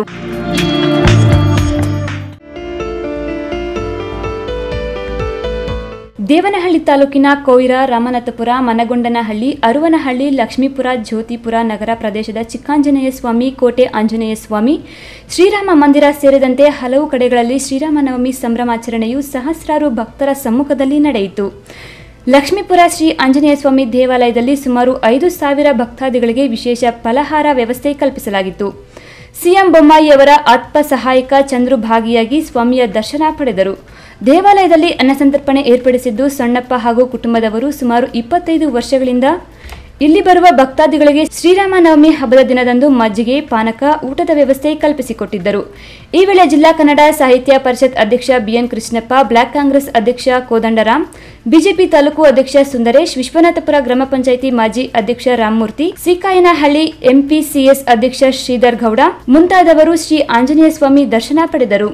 ದೇವನಹಳ್ಳಿ ತಾಲೂಕಿನ ಕೊಯ್ರ ರಾಮನಾಥಪುರ ಮನಗೊಂಡನಹಳ್ಳಿ ಅರುವನಹಳ್ಳಿ ಲಕ್ಷ್ಮೀಪುರ ಜ್ಯೋತಿಪುರ ನಗರ ಪ್ರದೇಶದ ಚಿಕ್ಕಾಂಜನೇಯ ಸ್ವಾಮಿ ಕೋಟೆ ಆಂಜನೇಯ ಸ್ವಾಮಿ ಶ್ರೀರಾಮ ಮಂದಿರ ಸೇರಿದಂತೆ ಹಲವು ಕಡೆಗಳಲ್ಲಿ ಶ್ರೀರಾಮನವಮಿ ಸಂಭ್ರಮಾಚರಣೆಯು ಸಹಸ್ರಾರು ಭಕ್ತರ ಸಮ್ಮುಖದಲ್ಲಿ ನಡೆಯಿತು ಲಕ್ಷ್ಮೀಪುರ ಶ್ರೀ ಆಂಜನೇಯ ಸ್ವಾಮಿ ದೇವಾಲಯದಲ್ಲಿ ಸುಮಾರು ಐದು ಸಾವಿರ ಭಕ್ತಾದಿಗಳಿಗೆ ವಿಶೇಷ ಫಲಹಾರ ವ್ಯವಸ್ಥೆ ಕಲ್ಪಿಸಲಾಗಿತ್ತು ಸಿಎಂ ಬೊಮ್ಮಾಯಿಯವರ ಆತ್ಮ ಸಹಾಯಕ ಚಂದ್ರು ಭಾಗಿಯಾಗಿ ಸ್ವಾಮಿಯ ದರ್ಶನ ಪಡೆದರು ದೇವಾಲಯದಲ್ಲಿ ಅನ್ನಸಂತರ್ಪಣೆ ಏರ್ಪಡಿಸಿದ್ದು ಸಣ್ಣಪ್ಪ ಹಾಗೂ ಕುಟುಂಬದವರು ಸುಮಾರು ಇಪ್ಪತ್ತೈದು ವರ್ಷಗಳಿಂದ ಇಲ್ಲಿ ಬರುವ ಭಕ್ತಾದಿಗಳಿಗೆ ಶ್ರೀರಾಮನವಮಿ ಹಬ್ಬದ ದಿನದಂದು ಮಜ್ಜಿಗೆ ಪಾನಕ ಊಟದ ವ್ಯವಸ್ಥೆ ಕಲ್ಪಿಸಿಕೊಟ್ಟಿದ್ದರು ಈ ವೇಳೆ ಜಿಲ್ಲಾ ಕನ್ನಡ ಸಾಹಿತ್ಯ ಪರಿಷತ್ ಅಧ್ಯಕ್ಷ ಬಿಎನ್ ಕೃಷ್ಣಪ್ಪ ಬ್ಲಾಕ್ ಕಾಂಗ್ರೆಸ್ ಅಧ್ಯಕ್ಷ ಕೋದಂಡರಾಮ್ ಬಿಜೆಪಿ ತಾಲೂಕು ಅಧ್ಯಕ್ಷ ಸುಂದರೇಶ್ ವಿಶ್ವನಾಥಪುರ ಗ್ರಾಮ ಪಂಚಾಯಿತಿ ಮಾಜಿ ಅಧ್ಯಕ್ಷ ರಾಮಮೂರ್ತಿ ಸಿಕಾಯನಹಳ್ಳಿ ಎಂಪಿಸಿಎಸ್ ಅಧ್ಯಕ್ಷ ಶ್ರೀಧರ್ ಗೌಡ ಮುಂತಾದವರು ಶ್ರೀ ಆಂಜನೇಯ ಸ್ವಾಮಿ ದರ್ಶನ ಪಡೆದರು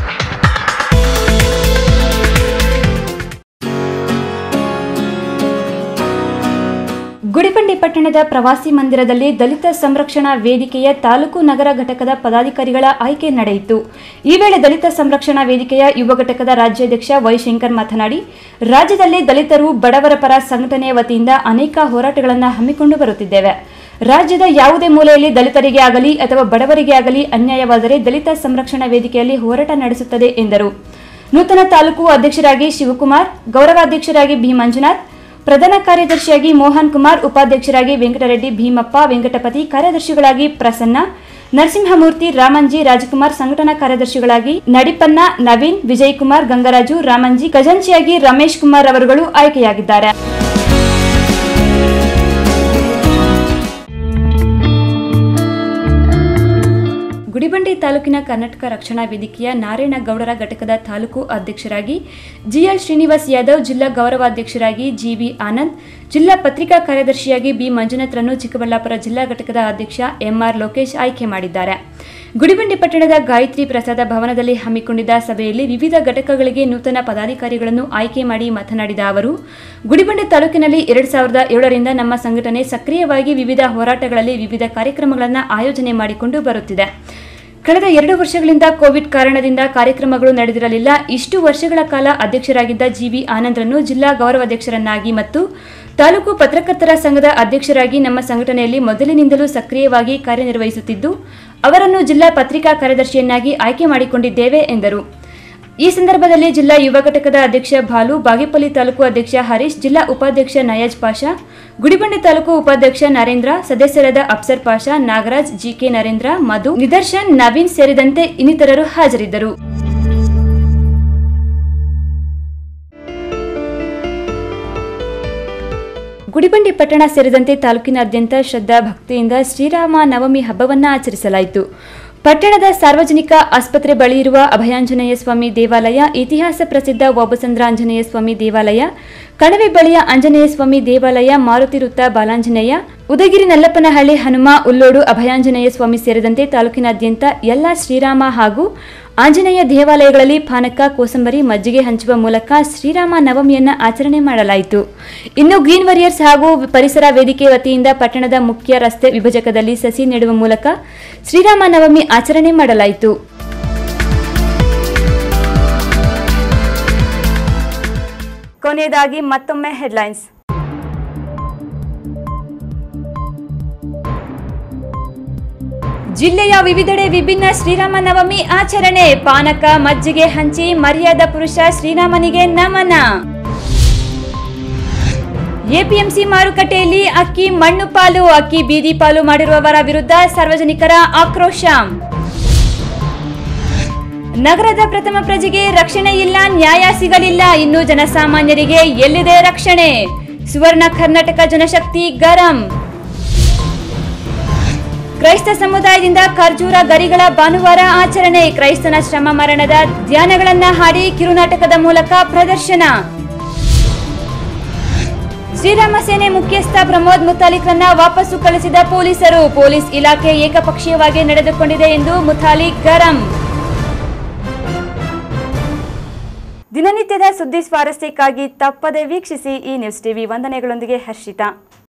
ಗುಡಿಬಂಡೆ ಪಟ್ಟಣದ ಪ್ರವಾಸಿ ಮಂದಿರದಲ್ಲಿ ದಲಿತ ಸಂರಕ್ಷಣಾ ವೇದಿಕೆಯ ತಾಲೂಕು ನಗರ ಘಟಕದ ಪದಾಧಿಕಾರಿಗಳ ಆಯ್ಕೆ ನಡೆಯಿತು ಈ ವೇಳೆ ದಲಿತ ಸಂರಕ್ಷಣಾ ವೇದಿಕೆಯ ಯುವ ಘಟಕದ ರಾಜ್ಯಾಧ್ಯಕ್ಷ ವೈಶಂಕರ್ ಮಾತನಾಡಿ ರಾಜ್ಯದಲ್ಲಿ ದಲಿತರು ಬಡವರ ಪರ ಸಂಘಟನೆಯ ವತಿಯಿಂದ ಅನೇಕ ಹೋರಾಟಗಳನ್ನು ಹಮ್ಮಿಕೊಂಡು ಬರುತ್ತಿದ್ದೇವೆ ರಾಜ್ಯದ ಯಾವುದೇ ಮೂಲೆಯಲ್ಲಿ ದಲಿತರಿಗೆ ಆಗಲಿ ಅಥವಾ ಬಡವರಿಗೆ ಆಗಲಿ ಅನ್ಯಾಯವಾದರೆ ದಲಿತ ಸಂರಕ್ಷಣಾ ವೇದಿಕೆಯಲ್ಲಿ ಹೋರಾಟ ನಡೆಸುತ್ತದೆ ಎಂದರು ನೂತನ ತಾಲೂಕು ಅಧ್ಯಕ್ಷರಾಗಿ ಶಿವಕುಮಾರ್ ಗೌರವಾಧ್ಯಕ್ಷರಾಗಿ ಬಿ ಮಂಜುನಾಥ್ ಪ್ರಧಾನ ಕಾರ್ಯದರ್ಶಿಯಾಗಿ ಮೋಹನ್ ಕುಮಾರ್ ಉಪಾಧ್ಯಕ್ಷರಾಗಿ ವೆಂಕಟರೆಡ್ಡಿ ಭೀಮಪ್ಪ ವೆಂಕಟಪತಿ ಕಾರ್ಯದರ್ಶಿಗಳಾಗಿ ಪ್ರಸನ್ನ ನರಸಿಂಹಮೂರ್ತಿ ರಾಮಂಜಿ ರಾಜಕುಮಾರ್ ಸಂಘಟನಾ ಕಾರ್ಯದರ್ಶಿಗಳಾಗಿ ನಡಿಪನ್ನ ನವೀನ್ ವಿಜಯ್ ಕುಮಾರ್ ಗಂಗರಾಜು ರಾಮಂಜಿ ಖಜಾಂಚಿಯಾಗಿ ರಮೇಶ್ ಕುಮಾರ್ ಅವರುಗಳು ಆಯ್ಕೆಯಾಗಿದ್ದಾರೆ ಗುಡಿಬಂಡೆ ತಾಲೂಕಿನ ಕರ್ನಾಟಕ ರಕ್ಷಣಾ ವೇದಿಕೆಯ ನಾರಾಯಣಗೌಡರ ಘಟಕದ ತಾಲೂಕು ಅಧ್ಯಕ್ಷರಾಗಿ ಜಿಎಲ್ ಶ್ರೀನಿವಾಸ್ ಯಾದವ್ ಜಿಲ್ಲಾ ಗೌರವಾಧ್ಯಕ್ಷರಾಗಿ ಜಿವಿ ಆನಂದ್ ಜಿಲ್ಲಾ ಪತ್ರಿಕಾ ಕಾರ್ಯದರ್ಶಿಯಾಗಿ ಬಿ ಮಂಜುನಾಥ್ರನ್ನು ಚಿಕ್ಕಬಳ್ಳಾಪುರ ಜಿಲ್ಲಾ ಘಟಕದ ಅಧ್ಯಕ್ಷ ಎಂಆರ್ ಲೋಕೇಶ್ ಆಯ್ಕೆ ಮಾಡಿದ್ದಾರೆ ಗುಡಿಬಂಡೆ ಪಟ್ಟಣದ ಗಾಯತ್ರಿ ಪ್ರಸಾದ ಭವನದಲ್ಲಿ ಹಮ್ಮಿಕೊಂಡಿದ್ದ ಸಭೆಯಲ್ಲಿ ವಿವಿಧ ಘಟಕಗಳಿಗೆ ನೂತನ ಪದಾಧಿಕಾರಿಗಳನ್ನು ಆಯ್ಕೆ ಮಾಡಿ ಮಾತನಾಡಿದ ಅವರು ಗುಡಿಬಂಡೆ ತಾಲೂಕಿನಲ್ಲಿ ಎರಡ್ ಸಾವಿರದ ಏಳರಿಂದ ನಮ್ಮ ಸಂಘಟನೆ ಸಕ್ರಿಯವಾಗಿ ವಿವಿಧ ಹೋರಾಟಗಳಲ್ಲಿ ವಿವಿಧ ಕಾರ್ಯಕ್ರಮಗಳನ್ನು ಆಯೋಜನೆ ಮಾಡಿಕೊಂಡು ಬರುತ್ತಿದೆ ಕಳೆದ ಎರಡು ವರ್ಷಗಳಿಂದ ಕೋವಿಡ್ ಕಾರಣದಿಂದ ಕಾರ್ಯಕ್ರಮಗಳು ನಡೆದಿರಲಿಲ್ಲ ಇಷ್ಟು ವರ್ಷಗಳ ಕಾಲ ಅಧ್ಯಕ್ಷರಾಗಿದ್ದ ಜಿವಿ ಆನಂದ್ರನ್ನು ಜಿಲ್ಲಾ ಗೌರವಾಧ್ಯಕ್ಷರನ್ನಾಗಿ ಮತ್ತು ತಾಲೂಕು ಪತ್ರಕರ್ತರ ಸಂಘದ ಅಧ್ಯಕ್ಷರಾಗಿ ನಮ್ಮ ಸಂಘಟನೆಯಲ್ಲಿ ಮೊದಲಿನಿಂದಲೂ ಸಕ್ರಿಯವಾಗಿ ಕಾರ್ಯನಿರ್ವಹಿಸುತ್ತಿದ್ದು ಅವರನ್ನು ಜಿಲ್ಲಾ ಪತ್ರಿಕಾ ಕಾರ್ಯದರ್ಶಿಯನ್ನಾಗಿ ಆಯ್ಕೆ ಮಾಡಿಕೊಂಡಿದ್ದೇವೆ ಎಂದರು ಈ ಸಂದರ್ಭದಲ್ಲಿ ಜಿಲ್ಲಾ ಯುವ ಘಟಕದ ಅಧ್ಯಕ್ಷ ಬಾಲು ಬಾಗೇಪಲ್ಲಿ ತಾಲೂಕು ಅಧ್ಯಕ್ಷ ಹರೀಶ್ ಜಿಲ್ಲಾ ಉಪಾಧ್ಯಕ್ಷ ನಯಾಜ್ ಪಾಷಾ ಗುಡಿಬಂಡೆ ತಾಲೂಕು ಉಪಾಧ್ಯಕ್ಷ ನರೇಂದ್ರ ಸದಸ್ಯರಾದ ಅಫ್ಸರ್ ಪಾಷಾ ನಾಗರಾಜ್ ಜಿಕೆ ನರೇಂದ್ರ ಮಧು ನಿದರ್ಶನ್ ನವೀನ್ ಸೇರಿದಂತೆ ಇನ್ನಿತರರು ಹಾಜರಿದ್ದರು ಗುಡಿಬಂಡಿ ಪಟ್ಟಣ ಸೇರಿದಂತೆ ತಾಲೂಕಿನಾದ್ಯಂತ ಶ್ರದ್ಧಾ ಭಕ್ತಿಯಿಂದ ಶ್ರೀರಾಮ ನವಮಿ ಹಬ್ಬವನ್ನು ಆಚರಿಸಲಾಯಿತು ಪಟ್ಟಣದ ಸಾರ್ವಜನಿಕ ಆಸ್ಪತ್ರೆ ಬಳಿ ಇರುವ ಅಭಯಾಂಜನೇಯ ಸ್ವಾಮಿ ದೇವಾಲಯ ಇತಿಹಾಸ ಪ್ರಸಿದ್ಧ ವಾಬಸಂದ್ರ ಆಂಜನೇಯ ಸ್ವಾಮಿ ದೇವಾಲಯ ಕಣವೆ ಬಳಿಯ ಆಂಜನೇಯ ಸ್ವಾಮಿ ದೇವಾಲಯ ಮಾರುತಿ ವೃತ್ತ ಬಾಲಾಂಜನೇಯ ಉದಗಿರಿ ನಲ್ಲಪ್ಪನಹಳ್ಳಿ ಹನುಮ ಉಲ್ಲೋಡು ಅಭಯಾಂಜನೇಯ ಸ್ವಾಮಿ ಸೇರಿದಂತೆ ತಾಲೂಕಿನಾದ್ಯಂತ ಎಲ್ಲ ಶ್ರೀರಾಮ ಹಾಗೂ ಆಂಜನೇಯ ದೇವಾಲಯಗಳಲ್ಲಿ ಪಾನಕ ಕೋಸಂಬರಿ ಮಜ್ಜಿಗೆ ಹಂಚುವ ಮೂಲಕ ಶ್ರೀರಾಮ ನವಮಿಯನ್ನ ಆಚರಣೆ ಮಾಡಲಾಯಿತು ಇನ್ನು ಗ್ರೀನ್ ವಾರಿಯರ್ಸ್ ಹಾಗೂ ಪರಿಸರ ವೇದಿಕೆ ವತಿಯಿಂದ ಪಟ್ಟಣದ ಮುಖ್ಯ ರಸ್ತೆ ವಿಭಜಕದಲ್ಲಿ ಸಸಿ ನೆಡುವ ಮೂಲಕ ಶ್ರೀರಾಮ ನವಮಿ ಆಚರಣೆ ಮಾಡಲಾಯಿತು ಕೊನೆಯದಾಗಿ ಮತ್ತೊಮ್ಮೆ ಹೆಡ್ಲೈನ್ಸ್ ಜಿಲ್ಲೆಯ ವಿವಿಧೆಡೆ ವಿಭಿನ್ನ ಶ್ರೀರಾಮ ನವಮಿ ಆಚರಣೆ ಪಾನಕ ಮಜ್ಜಿಗೆ ಹಂಚಿ ಮರ್ಯಾದ ಪುರುಷ ಶ್ರೀರಾಮನಿಗೆ ನಮನ ಎಪಿಎಂಸಿ ಮಾರುಕಟ್ಟೆಯಲ್ಲಿ ಅಕ್ಕಿ ಮಣ್ಣು ಪಾಲು ಅಕ್ಕಿ ಬೀದಿ ಪಾಲು ಮಾಡಿರುವವರ ವಿರುದ್ಧ ಸಾರ್ವಜನಿಕರ ಆಕ್ರೋಶ ನಗರದ ಪ್ರಥಮ ಪ್ರಜೆಗೆ ರಕ್ಷಣೆ ಇಲ್ಲ ನ್ಯಾಯ ಸಿಗಲಿಲ್ಲ ಇನ್ನು ಜನಸಾಮಾನ್ಯರಿಗೆ ಎಲ್ಲಿದೆ ರಕ್ಷಣೆ ಸುವರ್ಣ ಕರ್ನಾಟಕ ಜನಶಕ್ತಿ ಗರಂ ಕ್ರೈಸ್ತ ಸಮುದಾಯದಿಂದ ಖರ್ಜೂರ ಗರಿಗಳ ಭಾನುವಾರ ಆಚರಣೆ ಕ್ರೈಸ್ತನ ಶ್ರಮ ಮರಣದ ಧ್ಯಾನಗಳನ್ನ ಹಾಡಿ ಕಿರುನಾಟಕದ ಮೂಲಕ ಪ್ರದರ್ಶನ ಶ್ರೀರಾಮ ಸೇನೆ ಮುಖ್ಯಸ್ಥ ಪ್ರಮೋದ್ ಮುತಾಲಿಕ್ರನ್ನ ವಾಪಸ್ಸು ಕಳಿಸಿದ ಪೊಲೀಸರು ಪೊಲೀಸ್ ಇಲಾಖೆ ಏಕಪಕ್ಷೀಯವಾಗಿ ನಡೆದುಕೊಂಡಿದೆ ಎಂದು ಮುತಾಲಿಕ್ ಗರಂ ದಿನನಿತ್ಯದ ಸುದ್ದಿ ಸ್ವಾರಸ್ಯಕ್ಕಾಗಿ ತಪ್ಪದೆ ವೀಕ್ಷಿಸಿ ಈ ನ್ಯೂಸ್ ಟಿವಿ ವಂದನೆಗಳೊಂದಿಗೆ ಹರ್ಷಿತಾ